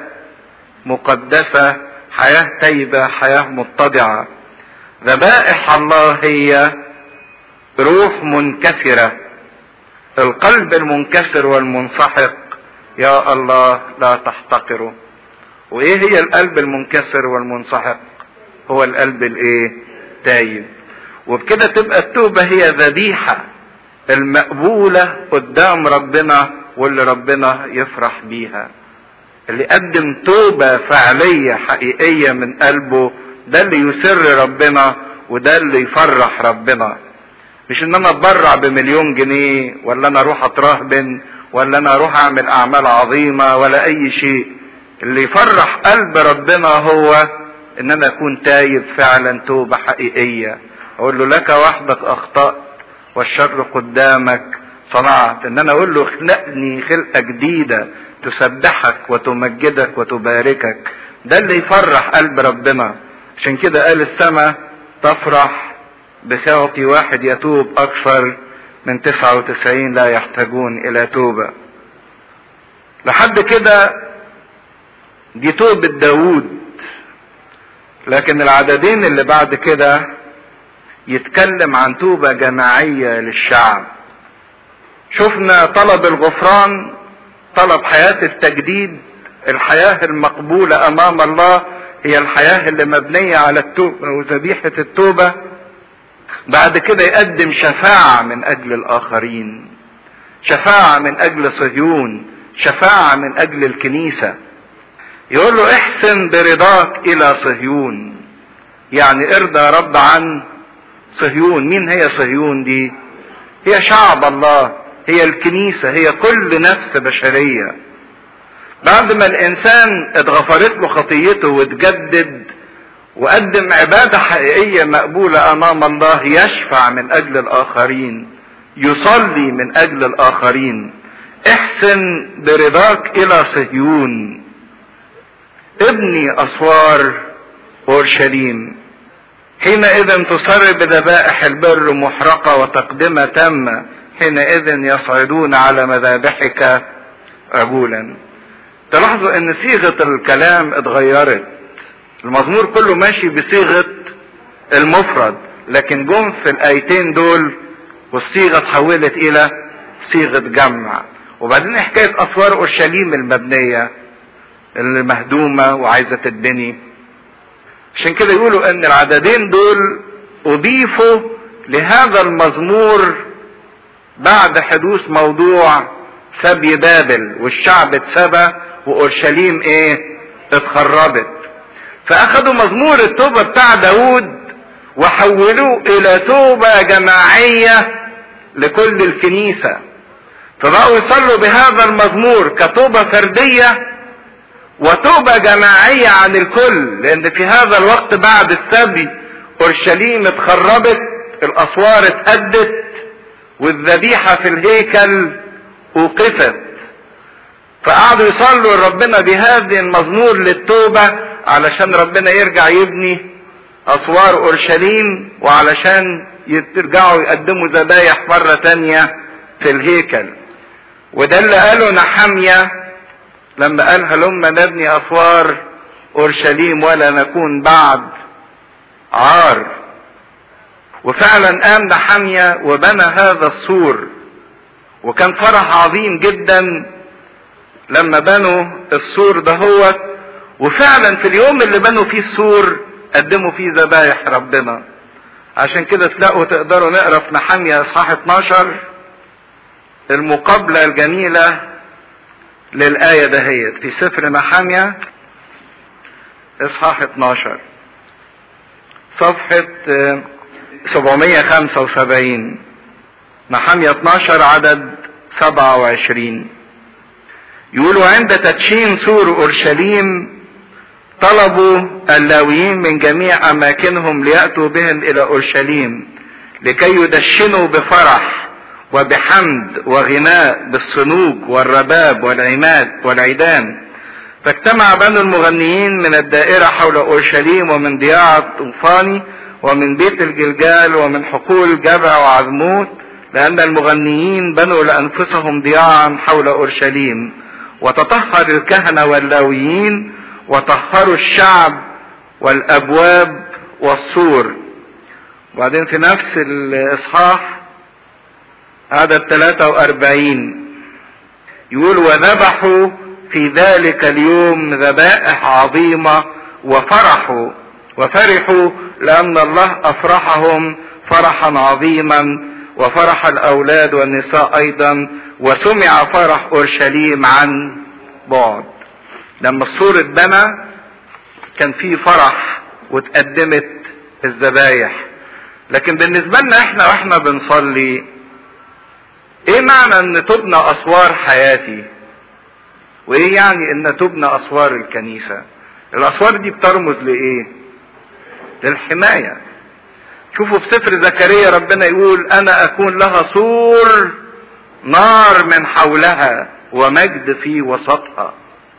مقدسة حياة طيبة حياة متضعة ذبائح الله هي روح منكسرة القلب المنكسر والمنسحق يا الله لا تحتقره وايه هي القلب المنكسر والمنسحق هو القلب الايه تايب وبكده تبقى التوبة هي ذبيحة المقبولة قدام ربنا واللي ربنا يفرح بيها اللي قدم توبة فعلية حقيقية من قلبه ده اللي يسر ربنا وده اللي يفرح ربنا مش ان انا اتبرع بمليون جنيه ولا انا اروح اترهبن ولا انا اروح اعمل اعمال عظيمة ولا اي شيء اللي يفرح قلب ربنا هو ان انا اكون تايب فعلا توبة حقيقية اقول له لك وحدك اخطأت والشر قدامك صنعت ان انا اقول له خلقني خلقة جديدة تسبحك وتمجدك وتباركك ده اللي يفرح قلب ربنا عشان كده قال السماء تفرح بخاطي واحد يتوب اكثر من 99 لا يحتاجون الى توبة لحد كده دي توبة داوود لكن العددين اللي بعد كده يتكلم عن توبة جماعية للشعب شفنا طلب الغفران طلب حياة التجديد الحياة المقبولة أمام الله هي الحياة اللي مبنية على التوبة وذبيحة التوبة بعد كده يقدم شفاعة من أجل الآخرين شفاعة من أجل صهيون شفاعة من أجل الكنيسة يقول له احسن برضاك إلى صهيون يعني ارضى يا رب عن صهيون مين هي صهيون دي هي شعب الله هي الكنيسة هي كل نفس بشرية بعد ما الانسان اتغفرت له خطيته واتجدد وقدم عبادة حقيقية مقبولة امام الله يشفع من اجل الاخرين يصلي من اجل الاخرين احسن برضاك الى صهيون ابني اسوار اورشليم حينئذ تصر بذبائح البر محرقة وتقدمة تامة حينئذ يصعدون على مذابحك عجولا تلاحظوا ان صيغة الكلام اتغيرت المزمور كله ماشي بصيغة المفرد لكن جم في الايتين دول والصيغة اتحولت الى صيغة جمع وبعدين حكاية اسوار اورشليم المبنية اللي مهدومة وعايزة تتبني عشان كده يقولوا ان العددين دول اضيفوا لهذا المزمور بعد حدوث موضوع سبي بابل والشعب اتسبى واورشليم ايه اتخربت فاخدوا مزمور التوبة بتاع داود وحولوه الى توبة جماعية لكل الكنيسة فبقوا يصلوا بهذا المزمور كتوبة فردية وتوبة جماعية عن الكل لان في هذا الوقت بعد السبي اورشليم اتخربت الاسوار اتهدت والذبيحة في الهيكل اوقفت فقعدوا يصلوا لربنا بهذا المزمور للتوبة علشان ربنا يرجع يبني اسوار اورشليم وعلشان يرجعوا يقدموا ذبايح مرة تانية في الهيكل وده اللي قاله نحمية لما قال هلم نبني اسوار اورشليم ولا نكون بعد عار وفعلا قام نحمية وبنى هذا السور وكان فرح عظيم جدا لما بنوا السور دهوت وفعلا في اليوم اللي بنوا فيه السور قدموا فيه ذبايح ربنا عشان كده تلاقوا تقدروا نقرا في نحمية اصحاح 12 المقابلة الجميلة للآية دهيت في سفر نحمية اصحاح 12 صفحة 775 نحمية 12 عدد 27 يقولوا عند تدشين سور اورشليم طلبوا اللاويين من جميع اماكنهم لياتوا بهم الى اورشليم لكي يدشنوا بفرح وبحمد وغناء بالصنوج والرباب والعماد والعيدان فاجتمع بنو المغنيين من الدائرة حول أورشليم ومن ضياع طوفاني ومن بيت الجلجال ومن حقول جبع وعزموت لأن المغنيين بنوا لأنفسهم ضياعا حول أورشليم وتطهر الكهنة واللاويين وطهروا الشعب والأبواب والسور وبعدين في نفس الإصحاح عدد 43 يقول وذبحوا في ذلك اليوم ذبائح عظيمة وفرحوا وفرحوا لأن الله أفرحهم فرحا عظيما وفرح الأولاد والنساء أيضا وسمع فرح أورشليم عن بعد لما السور اتبنى كان في فرح واتقدمت الذبايح لكن بالنسبة لنا احنا واحنا بنصلي ايه معنى ان تبنى اسوار حياتي وايه يعني ان تبنى اسوار الكنيسة الاسوار دي بترمز لايه للحماية شوفوا في سفر زكريا ربنا يقول انا اكون لها سور نار من حولها ومجد في وسطها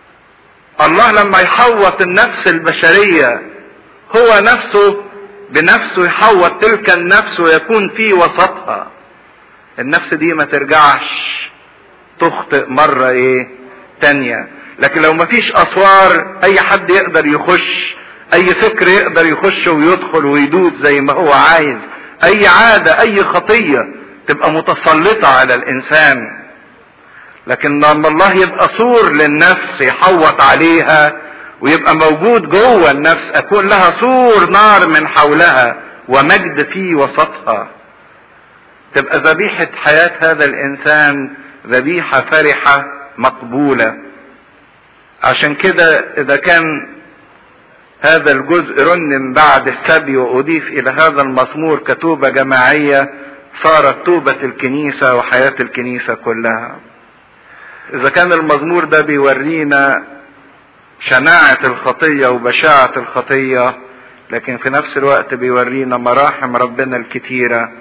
الله لما يحوط النفس البشرية هو نفسه بنفسه يحوط تلك النفس ويكون في وسطها النفس دي ما ترجعش تخطئ مرة ايه تانية لكن لو مفيش اسوار اي حد يقدر يخش اي فكر يقدر يخش ويدخل ويدوس زي ما هو عايز اي عادة اي خطية تبقى متسلطة على الانسان لكن لما الله يبقى سور للنفس يحوط عليها ويبقى موجود جوه النفس اكون لها سور نار من حولها ومجد في وسطها تبقى ذبيحة حياة هذا الانسان ذبيحة فرحة مقبولة عشان كده اذا كان هذا الجزء رنم بعد السبي واضيف الى هذا المزمور كتوبة جماعية صارت توبة الكنيسة وحياة الكنيسة كلها اذا كان المزمور ده بيورينا شناعة الخطية وبشاعة الخطية لكن في نفس الوقت بيورينا مراحم ربنا الكتيرة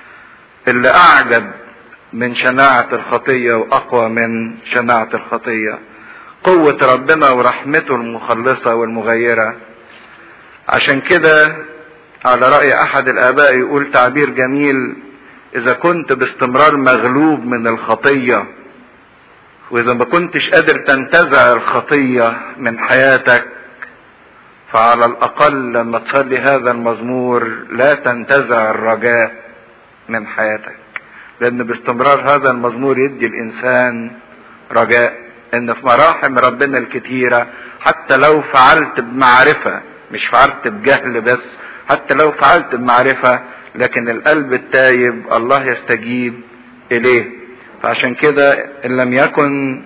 اللي اعجب من شناعة الخطية واقوى من شناعة الخطية قوة ربنا ورحمته المخلصة والمغيرة عشان كده على رأي احد الاباء يقول تعبير جميل اذا كنت باستمرار مغلوب من الخطيه واذا ما كنتش قادر تنتزع الخطية من حياتك فعلى الاقل لما تصلي هذا المزمور لا تنتزع الرجاء من حياتك لان باستمرار هذا المزمور يدي الانسان رجاء ان في مراحم ربنا الكتيرة حتى لو فعلت بمعرفة مش فعلت بجهل بس حتى لو فعلت بمعرفة لكن القلب التايب الله يستجيب اليه فعشان كده ان لم يكن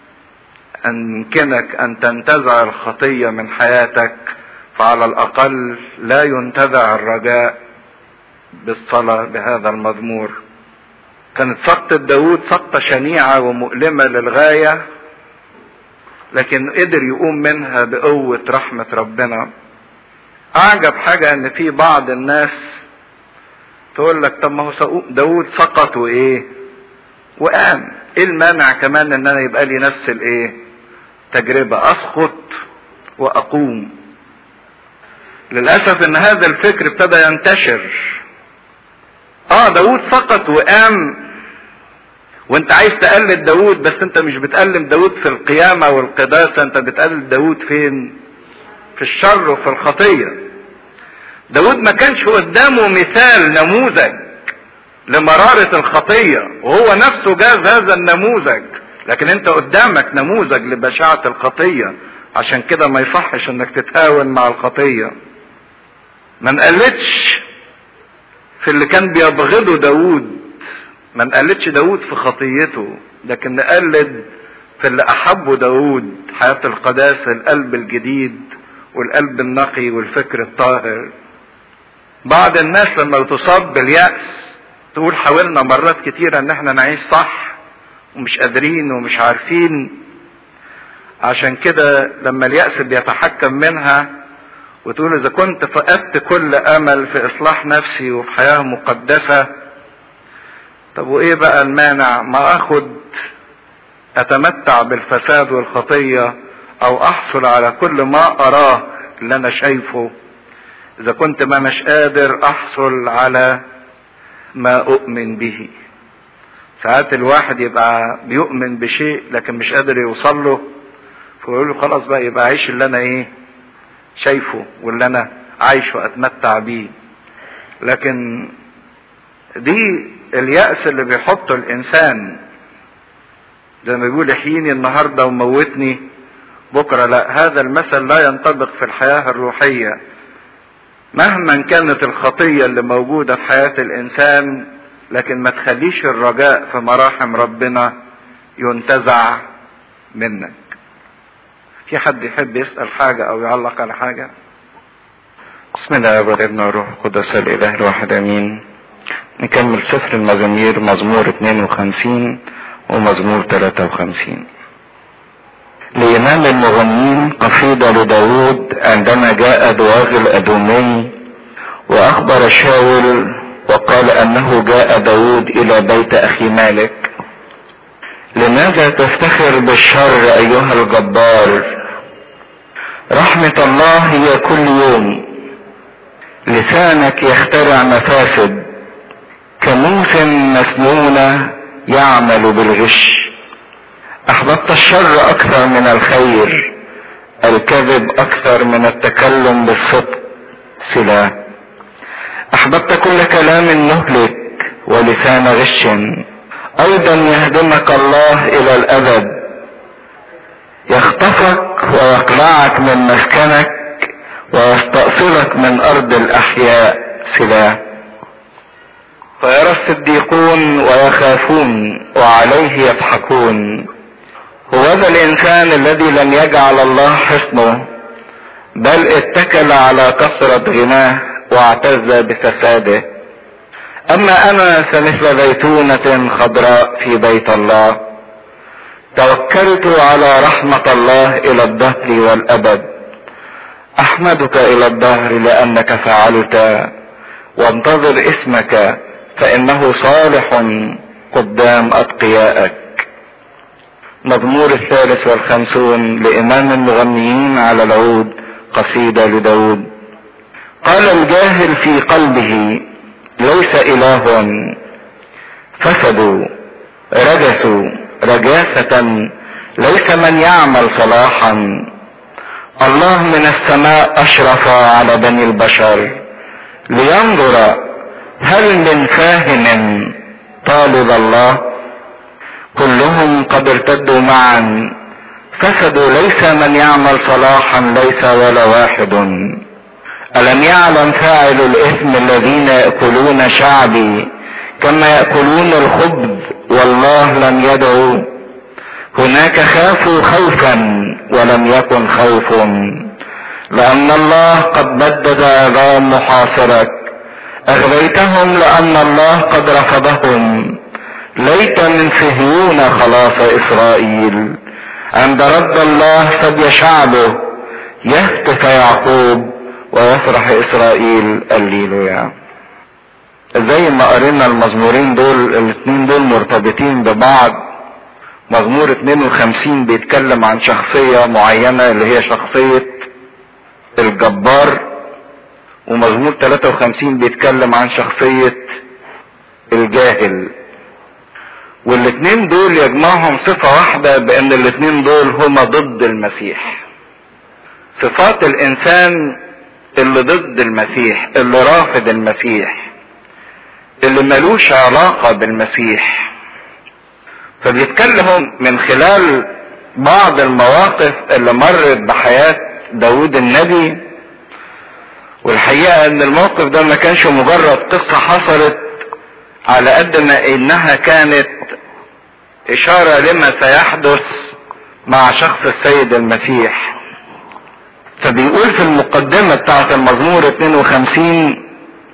يمكنك ان تنتزع الخطية من حياتك فعلى الاقل لا ينتزع الرجاء بالصلاة بهذا المزمور كانت سقطة داود سقطة شنيعة ومؤلمة للغاية لكن قدر يقوم منها بقوة رحمة ربنا اعجب حاجة ان في بعض الناس تقول لك طب ما هو داود سقط وايه وقام ايه المانع كمان ان انا يبقى لي نفس الايه تجربة اسقط واقوم للاسف ان هذا الفكر ابتدى ينتشر اه داود سقط وقام وانت عايز تقلد داود بس انت مش بتقلد داود في القيامة والقداسة انت بتقلد داود فين في الشر وفي الخطية داود ما كانش قدامه مثال نموذج لمرارة الخطية وهو نفسه جاز هذا النموذج لكن انت قدامك نموذج لبشاعة الخطية عشان كده ما يصحش انك تتهاون مع الخطية ما نقلدش في اللي كان بيبغضه داود ما نقلدش داود في خطيته لكن نقلد في اللي احبه داود حياة القداسة القلب الجديد والقلب النقي والفكر الطاهر بعض الناس لما تصاب باليأس تقول حاولنا مرات كتيرة ان احنا نعيش صح ومش قادرين ومش عارفين عشان كده لما اليأس بيتحكم منها وتقول اذا كنت فقدت كل امل في اصلاح نفسي وفي حياة مقدسة طب وايه بقى المانع ما اخد اتمتع بالفساد والخطية او احصل على كل ما اراه اللي انا شايفه اذا كنت ما مش قادر احصل على ما اؤمن به ساعات الواحد يبقى بيؤمن بشيء لكن مش قادر يوصل له فيقول له خلاص بقى يبقى عيش اللي انا ايه شايفه واللي انا عايشه اتمتع بيه لكن دي اليأس اللي بيحطه الانسان زي ما بيقول احييني النهارده وموتني بكره لا هذا المثل لا ينطبق في الحياه الروحيه مهما كانت الخطيه اللي موجوده في حياه الانسان لكن ما تخليش الرجاء في مراحم ربنا ينتزع منك في حد يحب يسأل حاجة أو يعلق على حاجة بسم الله والابن والروح القدس الإله الواحد أمين نكمل سفر المزامير مزمور 52 ومزمور 53 لإمام المغنين قصيدة لداود عندما جاء دواغ الأدومي وأخبر شاول وقال أنه جاء داود إلى بيت أخي مالك لماذا تفتخر بالشر أيها الجبار رحمة الله هي كل يوم لسانك يخترع مفاسد كموس مسنونة يعمل بالغش احببت الشر اكثر من الخير الكذب اكثر من التكلم بالصدق سلاح احببت كل كلام مهلك ولسان غش ايضا يهدمك الله الى الابد يخطفك ويقلعك من مسكنك ويستأصلك من ارض الاحياء سلاح فيرى الصديقون ويخافون وعليه يضحكون هو ذا الانسان الذي لم يجعل الله حصنه بل اتكل على كثرة غناه واعتز بفساده اما انا فمثل زيتونة خضراء في بيت الله توكلت على رحمة الله الى الدهر والابد احمدك الى الدهر لانك فعلت وانتظر اسمك فانه صالح قدام اتقيائك مزمور الثالث والخمسون لامام المغنيين على العود قصيدة لداود قال الجاهل في قلبه ليس اله فسدوا رجسوا رجاسة ليس من يعمل صلاحا الله من السماء اشرف على بني البشر لينظر هل من فاهم طالب الله كلهم قد ارتدوا معا فسدوا ليس من يعمل صلاحا ليس ولا واحد الم يعلم فاعل الاثم الذين ياكلون شعبي كما ياكلون الخبز والله لم يدعوا هناك خافوا خوفا ولم يكن خوف لان الله قد بدد عظام محاصرك اغويتهم لان الله قد رفضهم ليت من صهيون خلاص اسرائيل عند رد الله فدي شعبه يهتف يعقوب ويفرح اسرائيل الليلويا زي ما قرينا المزمورين دول الاثنين دول مرتبطين ببعض مزمور 52 بيتكلم عن شخصية معينة اللي هي شخصية الجبار ومزمور 53 بيتكلم عن شخصية الجاهل والاتنين دول يجمعهم صفة واحدة بان الاتنين دول هما ضد المسيح صفات الانسان اللي ضد المسيح اللي رافض المسيح اللي ملوش علاقة بالمسيح فبيتكلموا من خلال بعض المواقف اللي مرت بحياة داود النبي والحقيقة ان الموقف ده ما كانش مجرد قصة حصلت على قد ما انها كانت اشارة لما سيحدث مع شخص السيد المسيح فبيقول في المقدمة بتاعة المزمور 52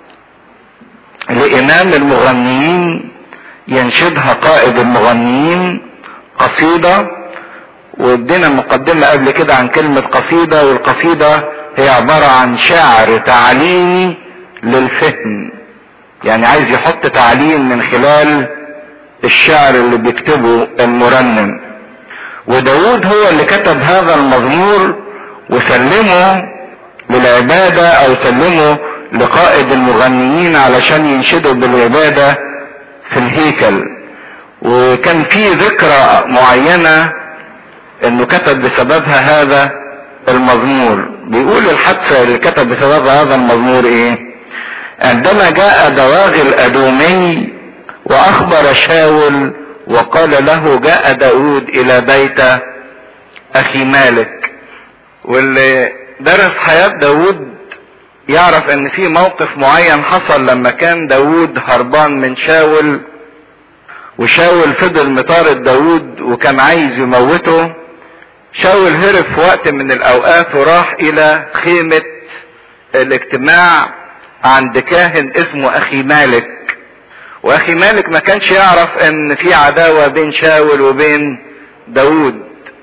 لإمام المغنيين ينشدها قائد المغنيين قصيدة وادينا مقدمة قبل كده عن كلمة قصيدة والقصيدة هي عبارة عن شعر تعليمي للفهم يعني عايز يحط تعليم من خلال الشعر اللي بيكتبه المرنم وداود هو اللي كتب هذا المزمور وسلمه للعبادة او سلمه لقائد المغنيين علشان ينشدوا بالعبادة في الهيكل وكان في ذكرى معينة انه كتب بسببها هذا المزمور بيقول الحادثة اللي كتب بسببها هذا المزمور ايه عندما جاء دواغ الادومي واخبر شاول وقال له جاء داود الى بيت اخي مالك واللي درس حياة داود يعرف ان في موقف معين حصل لما كان داود هربان من شاول وشاول فضل مطارد داود وكان عايز يموته شاول هرب في وقت من الاوقات وراح الى خيمة الاجتماع عند كاهن اسمه اخي مالك واخي مالك ما كانش يعرف ان في عداوة بين شاول وبين داود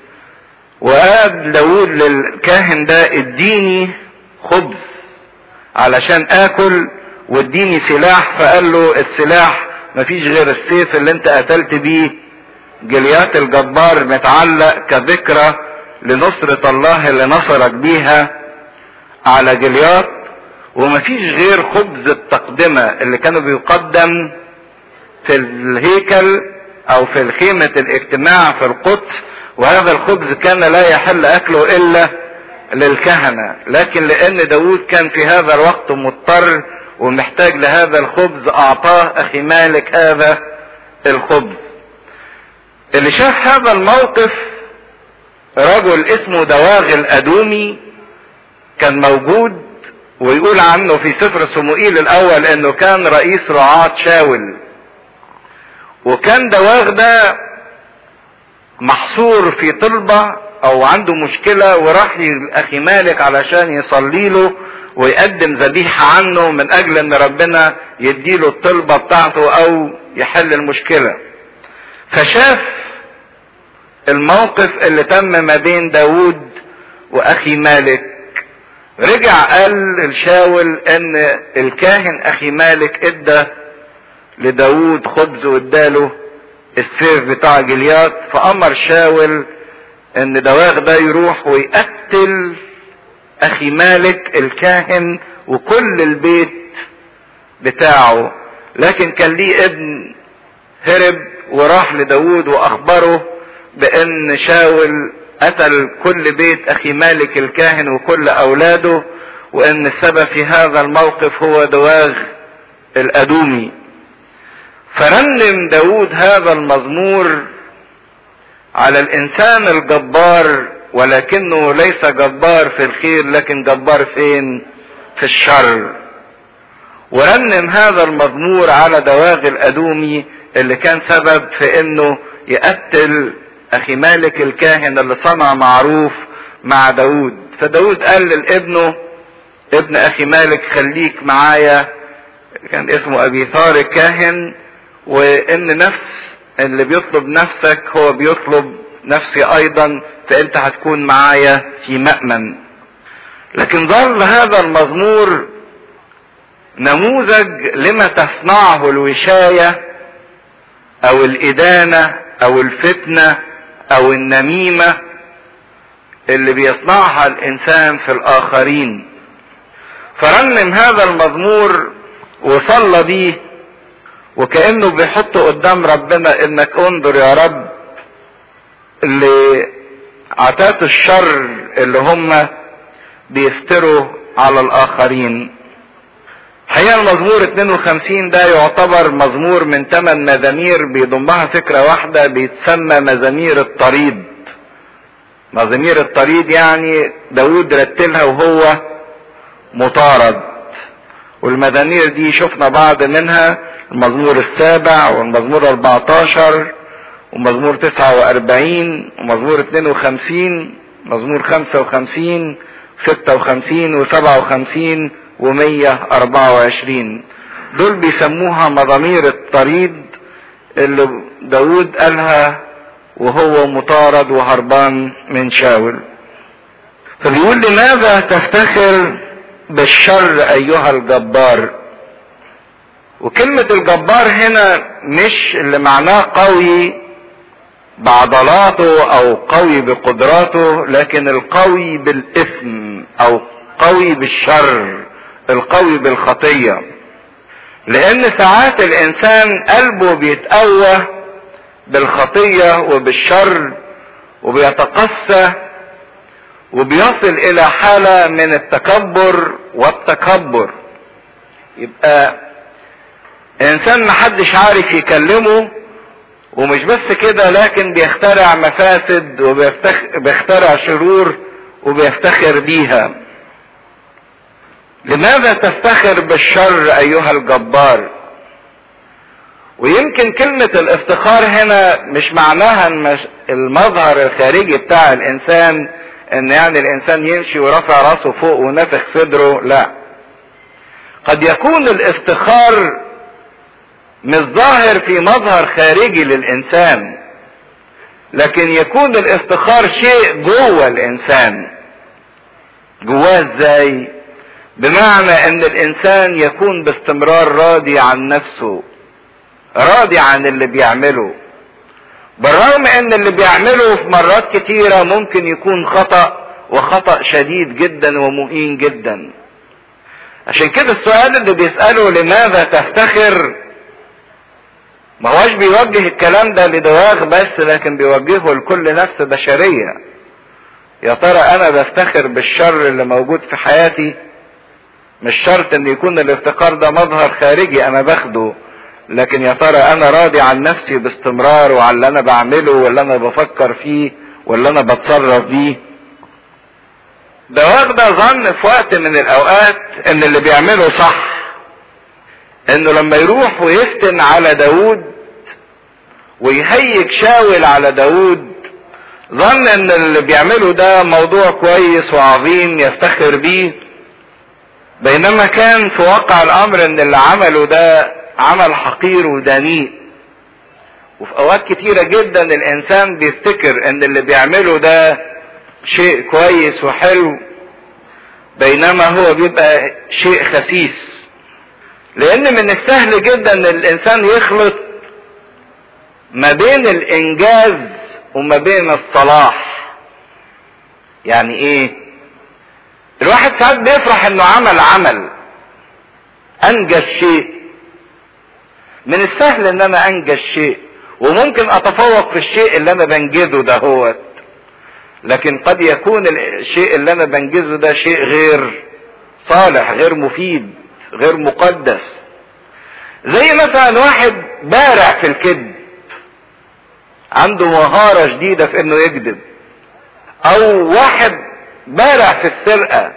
وقال داود للكاهن ده اديني خبز علشان اكل واديني سلاح فقال له السلاح مفيش غير السيف اللي انت قتلت بيه جليات الجبار متعلق كذكرى لنصرة الله اللي نصرك بيها على جليات ومفيش غير خبز التقدمة اللي كانوا بيقدم في الهيكل او في خيمة الاجتماع في القدس وهذا الخبز كان لا يحل اكله الا للكهنة لكن لان داود كان في هذا الوقت مضطر ومحتاج لهذا الخبز اعطاه اخي مالك هذا الخبز اللي شاف هذا الموقف رجل اسمه دواغ الادومي كان موجود ويقول عنه في سفر صموئيل الاول انه كان رئيس رعاة شاول وكان دواغ ده محصور في طلبة او عنده مشكلة وراح لاخي مالك علشان يصلي له ويقدم ذبيحة عنه من اجل ان ربنا يديله الطلبة بتاعته او يحل المشكلة فشاف الموقف اللي تم ما بين داود واخي مالك رجع قال لشاول ان الكاهن اخي مالك ادى لداود خبز واداله السيف بتاع جليات فامر شاول ان دواغ ده يروح ويقتل اخي مالك الكاهن وكل البيت بتاعه لكن كان ليه ابن هرب وراح لداود واخبره بان شاول قتل كل بيت اخي مالك الكاهن وكل اولاده وان السبب في هذا الموقف هو دواغ الادومي فرنم داود هذا المزمور على الانسان الجبار ولكنه ليس جبار في الخير لكن جبار فين في الشر ورنم هذا المزمور على دواغ الادومي اللي كان سبب في انه يقتل اخي مالك الكاهن اللي صنع معروف مع داود فداود قال لابنه ابن اخي مالك خليك معايا كان اسمه ابي ثار الكاهن وان نفس اللي بيطلب نفسك هو بيطلب نفسي ايضا فانت هتكون معايا في مأمن لكن ظل هذا المزمور نموذج لما تصنعه الوشاية او الادانة او الفتنة او النميمة اللي بيصنعها الانسان في الاخرين فرنم هذا المزمور وصلى بيه وكأنه بيحط قدام ربنا انك انظر يا رب اللي عتات الشر اللي هم بيفتروا على الاخرين حقيقة المزمور 52 ده يعتبر مزمور من ثمان مزامير بيضمها فكرة واحدة بيتسمى مزامير الطريد مزامير الطريد يعني داود رتلها وهو مطارد والمزامير دي شفنا بعض منها المزمور السابع والمزمور 14 ومزمور 49 ومزمور 52 مزمور 55 56 و57 و124 دول بيسموها مزامير الطريد اللي داود قالها وهو مطارد وهربان من شاول فبيقول لماذا تفتخر بالشر ايها الجبار وكلمة الجبار هنا مش اللي معناه قوي بعضلاته او قوي بقدراته لكن القوي بالاثم او قوي بالشر القوي بالخطية لان ساعات الانسان قلبه بيتقوى بالخطية وبالشر وبيتقسى وبيصل الى حالة من التكبر والتكبر يبقى انسان محدش عارف يكلمه ومش بس كده لكن بيخترع مفاسد وبيخترع شرور وبيفتخر بيها لماذا تفتخر بالشر ايها الجبار ويمكن كلمة الافتخار هنا مش معناها المظهر الخارجي بتاع الانسان ان يعني الانسان يمشي ورفع راسه فوق ونفخ صدره لا قد يكون الافتخار مش ظاهر في مظهر خارجي للانسان لكن يكون الافتخار شيء جوه الانسان جواه ازاي بمعنى ان الانسان يكون باستمرار راضي عن نفسه راضي عن اللي بيعمله بالرغم ان اللي بيعمله في مرات كتيرة ممكن يكون خطأ وخطأ شديد جدا ومهين جدا عشان كده السؤال اللي بيسأله لماذا تفتخر ما هوش بيوجه الكلام ده لدواغ بس لكن بيوجهه لكل نفس بشرية يا ترى انا بفتخر بالشر اللي موجود في حياتي مش شرط ان يكون الافتخار ده مظهر خارجي انا باخده لكن يا ترى انا راضي عن نفسي باستمرار وعلى اللي انا بعمله واللي انا بفكر فيه واللي انا بتصرف بيه دواغ ده ظن في وقت من الاوقات ان اللي بيعمله صح انه لما يروح ويفتن على داود ويهيج شاول على داود ظن ان اللي بيعمله ده موضوع كويس وعظيم يفتخر بيه بينما كان في واقع الامر ان اللي عمله ده عمل حقير ودنيء وفي اوقات كتيرة جدا الانسان بيفتكر ان اللي بيعمله ده شيء كويس وحلو بينما هو بيبقى شيء خسيس لان من السهل جدا ان الانسان يخلط ما بين الانجاز وما بين الصلاح يعني ايه الواحد ساعات بيفرح انه عمل عمل انجز شيء من السهل ان انا انجز شيء وممكن اتفوق في الشيء اللي انا بنجزه ده هوت لكن قد يكون الشيء اللي انا بنجزه ده شيء غير صالح غير مفيد غير مقدس زي مثلا واحد بارع في الكذب عنده مهارة شديدة في انه يكذب او واحد بارع في السرقة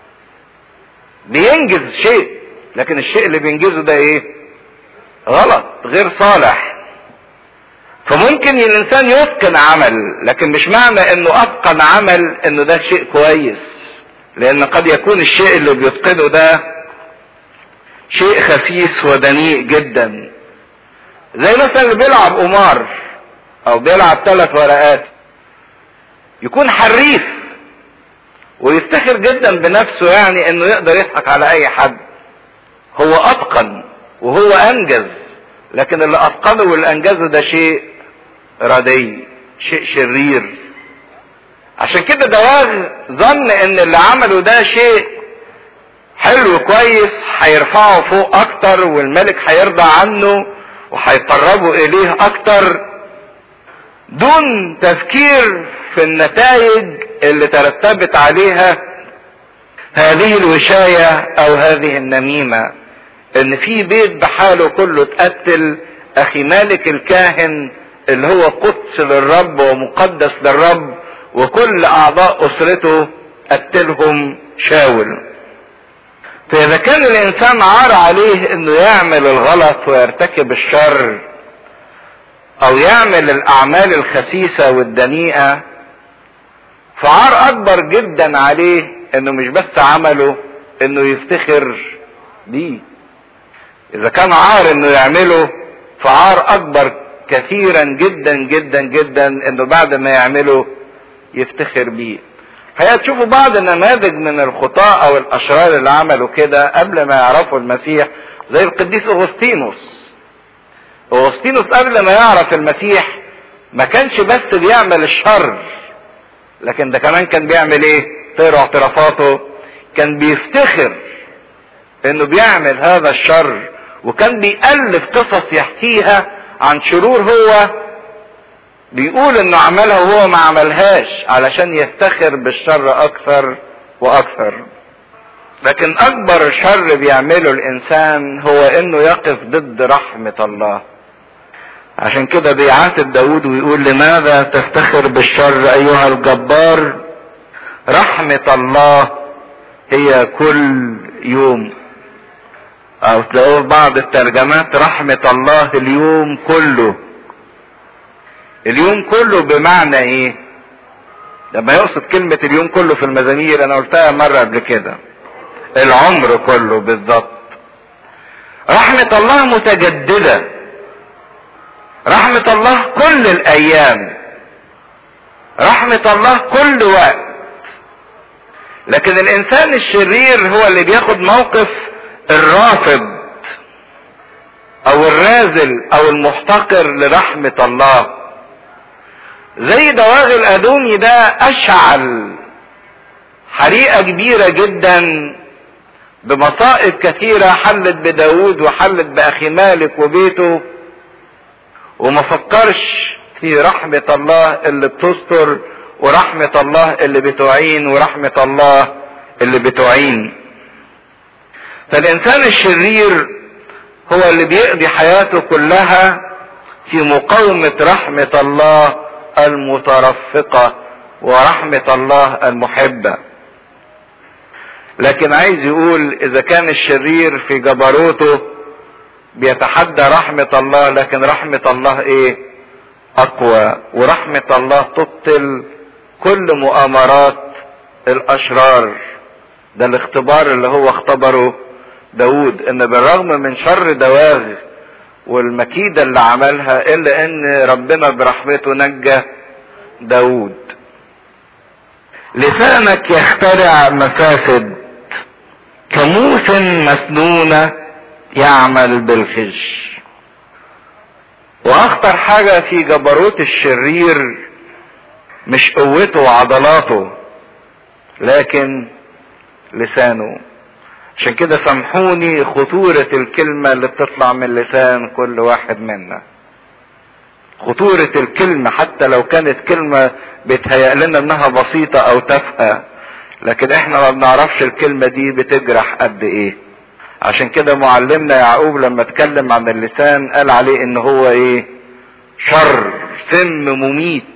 بينجز شيء لكن الشيء اللي بينجزه ده ايه غلط غير صالح فممكن الانسان يتقن عمل لكن مش معنى انه اتقن عمل انه ده شيء كويس لان قد يكون الشيء اللي بيتقنه ده شيء خسيس ودنيء جدا زي مثلا اللي بيلعب قمار او بيلعب ثلاث ورقات يكون حريف ويفتخر جدا بنفسه يعني انه يقدر يضحك على اي حد هو اتقن وهو انجز لكن اللي اتقنه واللي انجزه ده شيء ردي شيء شرير عشان كده دواغ ظن ان اللي عمله ده شيء حلو كويس هيرفعه فوق اكتر والملك هيرضى عنه وهيقربوا اليه اكتر دون تفكير في النتائج اللي ترتبت عليها هذه الوشاية او هذه النميمة ان في بيت بحاله كله اتقتل اخي مالك الكاهن اللي هو قدس للرب ومقدس للرب وكل اعضاء اسرته قتلهم شاول فاذا كان الانسان عار عليه انه يعمل الغلط ويرتكب الشر او يعمل الاعمال الخسيسة والدنيئة فعار اكبر جدا عليه انه مش بس عمله انه يفتخر بيه اذا كان عار انه يعمله فعار اكبر كثيرا جدا جدا جدا انه بعد ما يعمله يفتخر بيه هتشوفوا بعض النماذج من الخطاة او الاشرار اللي عملوا كده قبل ما يعرفوا المسيح زي القديس اغسطينوس اغسطينوس قبل ما يعرف المسيح ما كانش بس بيعمل الشر لكن ده كمان كان بيعمل ايه تقرا اعترافاته كان بيفتخر انه بيعمل هذا الشر وكان بيألف قصص يحكيها عن شرور هو بيقول انه عملها وهو ما عملهاش علشان يفتخر بالشر اكثر واكثر لكن اكبر شر بيعمله الانسان هو انه يقف ضد رحمة الله عشان كده بيعاتب داود ويقول لماذا تفتخر بالشر ايها الجبار رحمة الله هي كل يوم او تلاقوه في بعض الترجمات رحمة الله اليوم كله اليوم كله بمعنى ايه لما يقصد كلمة اليوم كله في المزامير انا قلتها مرة قبل كده العمر كله بالظبط رحمة الله متجددة رحمة الله كل الايام رحمة الله كل وقت لكن الانسان الشرير هو اللي بياخد موقف الرافض او الرازل او المحتقر لرحمة الله زي دواغ الادومي ده اشعل حريقة كبيرة جدا بمصائب كثيرة حلت بداود وحلت باخي مالك وبيته وما فكرش في رحمة الله اللي بتستر ورحمة الله اللي بتعين ورحمة الله اللي بتعين فالانسان الشرير هو اللي بيقضي حياته كلها في مقاومة رحمة الله المترفقة ورحمة الله المحبة لكن عايز يقول اذا كان الشرير في جبروته بيتحدى رحمة الله لكن رحمة الله ايه اقوى ورحمة الله تبطل كل مؤامرات الاشرار ده الاختبار اللي هو اختبره داود ان بالرغم من شر دواغ والمكيدة اللي عملها الا ان ربنا برحمته نجى داود لسانك يخترع مفاسد كموس مسنونة يعمل بالخش واخطر حاجة في جبروت الشرير مش قوته وعضلاته لكن لسانه عشان كده سامحوني خطورة الكلمة اللي بتطلع من لسان كل واحد منا خطورة الكلمة حتى لو كانت كلمة بتهيأ لنا انها بسيطة او تافهة لكن احنا ما بنعرفش الكلمة دي بتجرح قد ايه عشان كده معلمنا يعقوب لما اتكلم عن اللسان قال عليه ان هو ايه شر سم مميت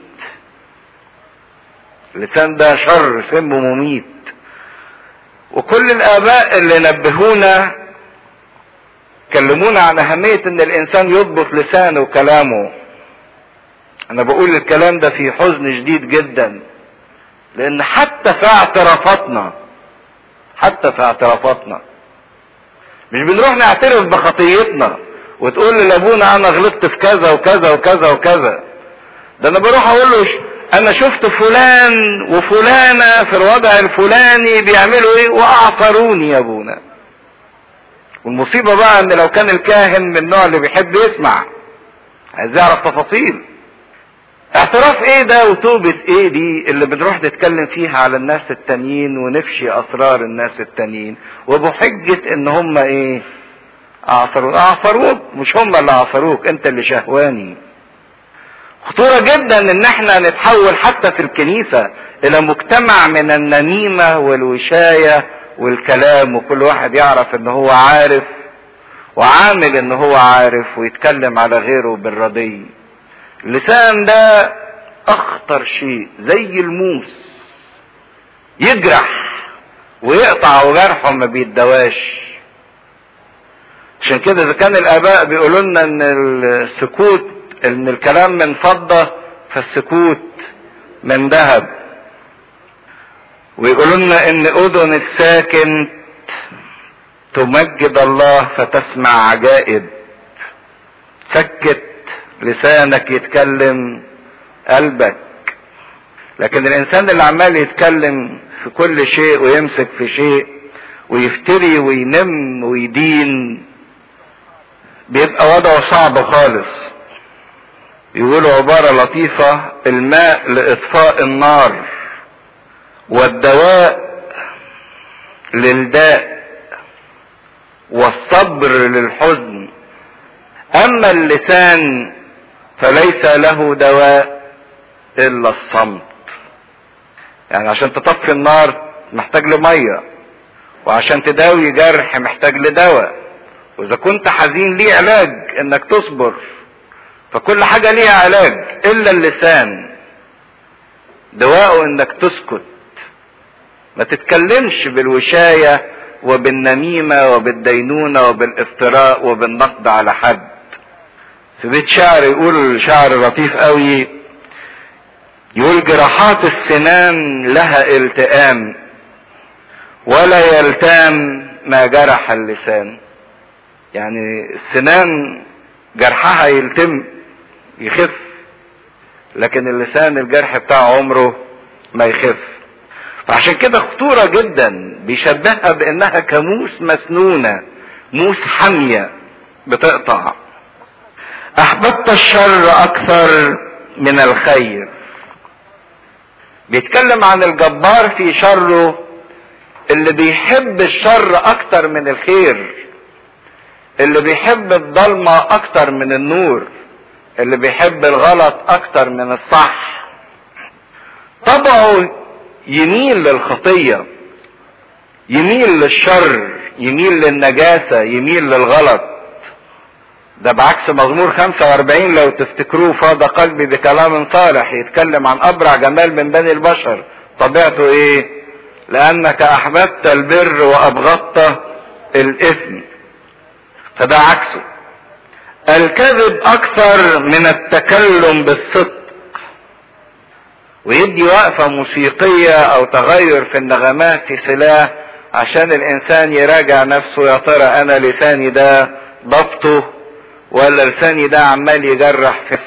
اللسان ده شر سم مميت وكل الاباء اللي نبهونا كلمونا عن اهمية ان الانسان يضبط لسانه وكلامه انا بقول الكلام ده في حزن شديد جدا لان حتى في اعترافاتنا حتى في اعترافاتنا مش بنروح نعترف بخطيتنا وتقول لابونا انا غلطت في كذا وكذا وكذا وكذا ده انا بروح اقول له انا شفت فلان وفلانة في الوضع الفلاني بيعملوا ايه واعثروني يا ابونا والمصيبة بقى ان لو كان الكاهن من النوع اللي بيحب يسمع عايز يعرف تفاصيل اعتراف ايه ده وتوبة ايه دي اللي بنروح نتكلم فيها على الناس التانيين ونفشي اسرار الناس التانيين وبحجة ان هم ايه اعصروك اعصروك مش هم اللي اعصروك انت اللي شهواني خطورة جدا ان احنا نتحول حتى في الكنيسة الى مجتمع من النميمة والوشاية والكلام وكل واحد يعرف ان هو عارف وعامل ان هو عارف ويتكلم على غيره بالردي اللسان ده اخطر شيء زي الموس يجرح ويقطع وجرحه ما بيدواش عشان كده اذا كان الاباء بيقولوا لنا ان السكوت ان الكلام من فضة فالسكوت من ذهب ويقولوا لنا ان اذن الساكن تمجد الله فتسمع عجائب سكت لسانك يتكلم قلبك لكن الانسان اللي عمال يتكلم في كل شيء ويمسك في شيء ويفتري وينم ويدين بيبقى وضعه صعب خالص يقولوا عبارة لطيفة الماء لإطفاء النار والدواء للداء والصبر للحزن أما اللسان فليس له دواء إلا الصمت يعني عشان تطفي النار محتاج لمية وعشان تداوي جرح محتاج لدواء واذا كنت حزين ليه علاج انك تصبر فكل حاجة ليها علاج الا اللسان دواءه انك تسكت ما تتكلمش بالوشاية وبالنميمة وبالدينونة وبالافتراء وبالنقد على حد في بيت شعر يقول شعر لطيف قوي يقول جراحات السنان لها التئام ولا يلتام ما جرح اللسان يعني السنان جرحها يلتم يخف لكن اللسان الجرح بتاعه عمره ما يخف فعشان كده خطورة جدا بيشبهها بانها كموس مسنونة موس حامية بتقطع احببت الشر اكثر من الخير بيتكلم عن الجبار في شره اللي بيحب الشر اكتر من الخير اللي بيحب الضلمة اكتر من النور اللي بيحب الغلط اكتر من الصح طبعه يميل للخطية يميل للشر يميل للنجاسة يميل للغلط ده بعكس مزمور 45 لو تفتكروه فاض قلبي بكلام صالح يتكلم عن ابرع جمال من بني البشر طبيعته ايه لانك احببت البر وابغضت الاثم فده عكسه الكذب اكثر من التكلم بالصدق ويدي وقفة موسيقية او تغير في النغمات في سلاح عشان الانسان يراجع نفسه يا ترى انا لساني ده ضبطه ولا لساني ده عمال يجرح في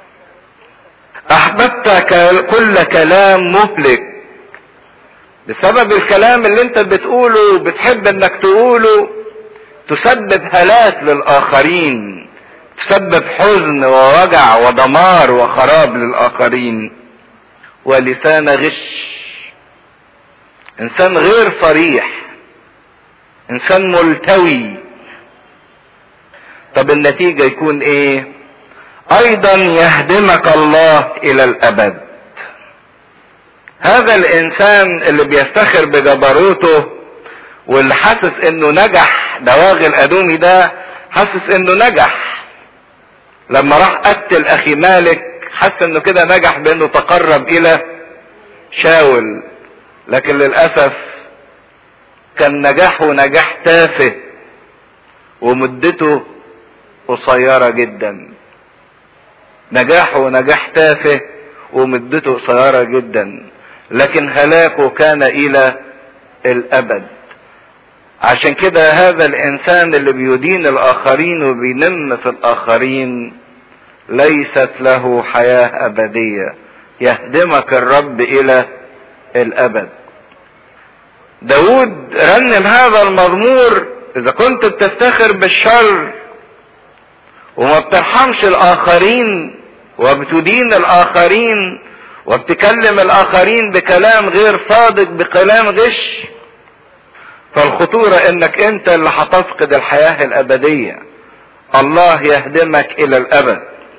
احببت كل كلام مهلك بسبب الكلام اللي انت بتقوله بتحب انك تقوله تسبب هلاك للاخرين تسبب حزن ووجع ودمار وخراب للاخرين ولسان غش انسان غير صريح انسان ملتوي طب النتيجة يكون ايه ايضا يهدمك الله الى الابد هذا الانسان اللي بيفتخر بجبروته واللي حاسس انه نجح دواغي الادومي ده حاسس انه نجح لما راح قتل اخي مالك حس انه كده نجح بانه تقرب الى شاول لكن للاسف كان نجاحه نجاح تافه ومدته قصيرة جدا نجاحه نجاح تافه ومدته قصيرة جدا لكن هلاكه كان الى الابد عشان كده هذا الانسان اللي بيدين الاخرين وبينم في الاخرين ليست له حياة ابدية يهدمك الرب الى الابد داود رنم هذا المزمور اذا كنت بتفتخر بالشر وما بترحمش الاخرين وبتدين الاخرين وبتكلم الاخرين بكلام غير صادق بكلام غش فالخطورة انك انت اللي هتفقد الحياة الابدية الله يهدمك الى الابد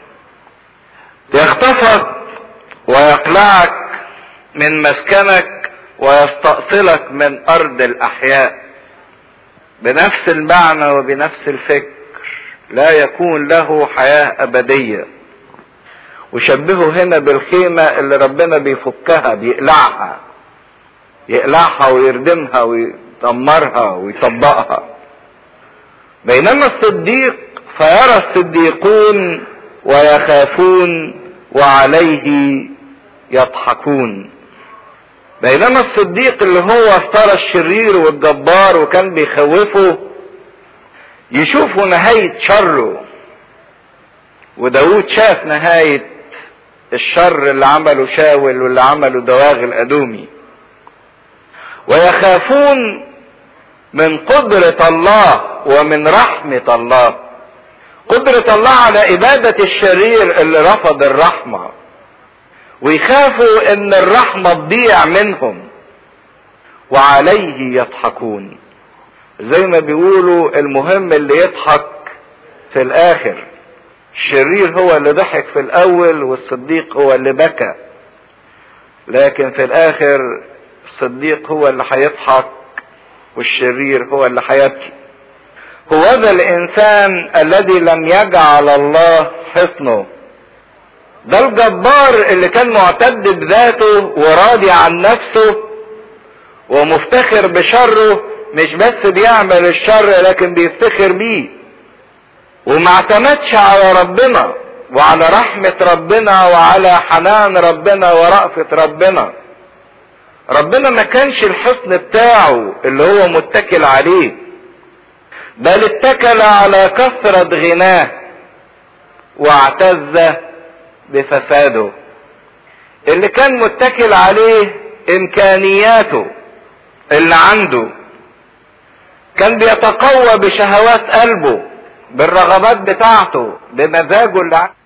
يخطفك ويقلعك من مسكنك ويستأصلك من ارض الاحياء بنفس المعنى وبنفس الفكر لا يكون له حياة ابدية وشبهه هنا بالخيمة اللي ربنا بيفكها بيقلعها يقلعها ويردمها ويدمرها ويطبقها بينما الصديق فيرى الصديقون ويخافون وعليه يضحكون بينما الصديق اللي هو افترى الشرير والجبار وكان بيخوفه يشوفوا نهاية شره وداود شاف نهاية الشر اللي عمله شاول واللي عمله دواغ الأدومي ويخافون من قدرة الله ومن رحمة الله قدرة الله على إبادة الشرير اللي رفض الرحمة ويخافوا ان الرحمة تضيع منهم وعليه يضحكون زي ما بيقولوا المهم اللي يضحك في الاخر الشرير هو اللي ضحك في الاول والصديق هو اللي بكى لكن في الاخر الصديق هو اللي هيضحك والشرير هو اللي هيبكي هو ذا الانسان الذي لم يجعل الله حصنه ده الجبار اللي كان معتد بذاته وراضي عن نفسه ومفتخر بشره مش بس بيعمل الشر لكن بيفتخر بيه وما اعتمدش على ربنا وعلى رحمة ربنا وعلى حنان ربنا ورأفة ربنا ربنا ما كانش الحصن بتاعه اللي هو متكل عليه بل اتكل على كثرة غناه واعتز بفساده اللي كان متكل عليه امكانياته اللي عنده كان بيتقوى بشهوات قلبه بالرغبات بتاعته بمزاجه اللي عنده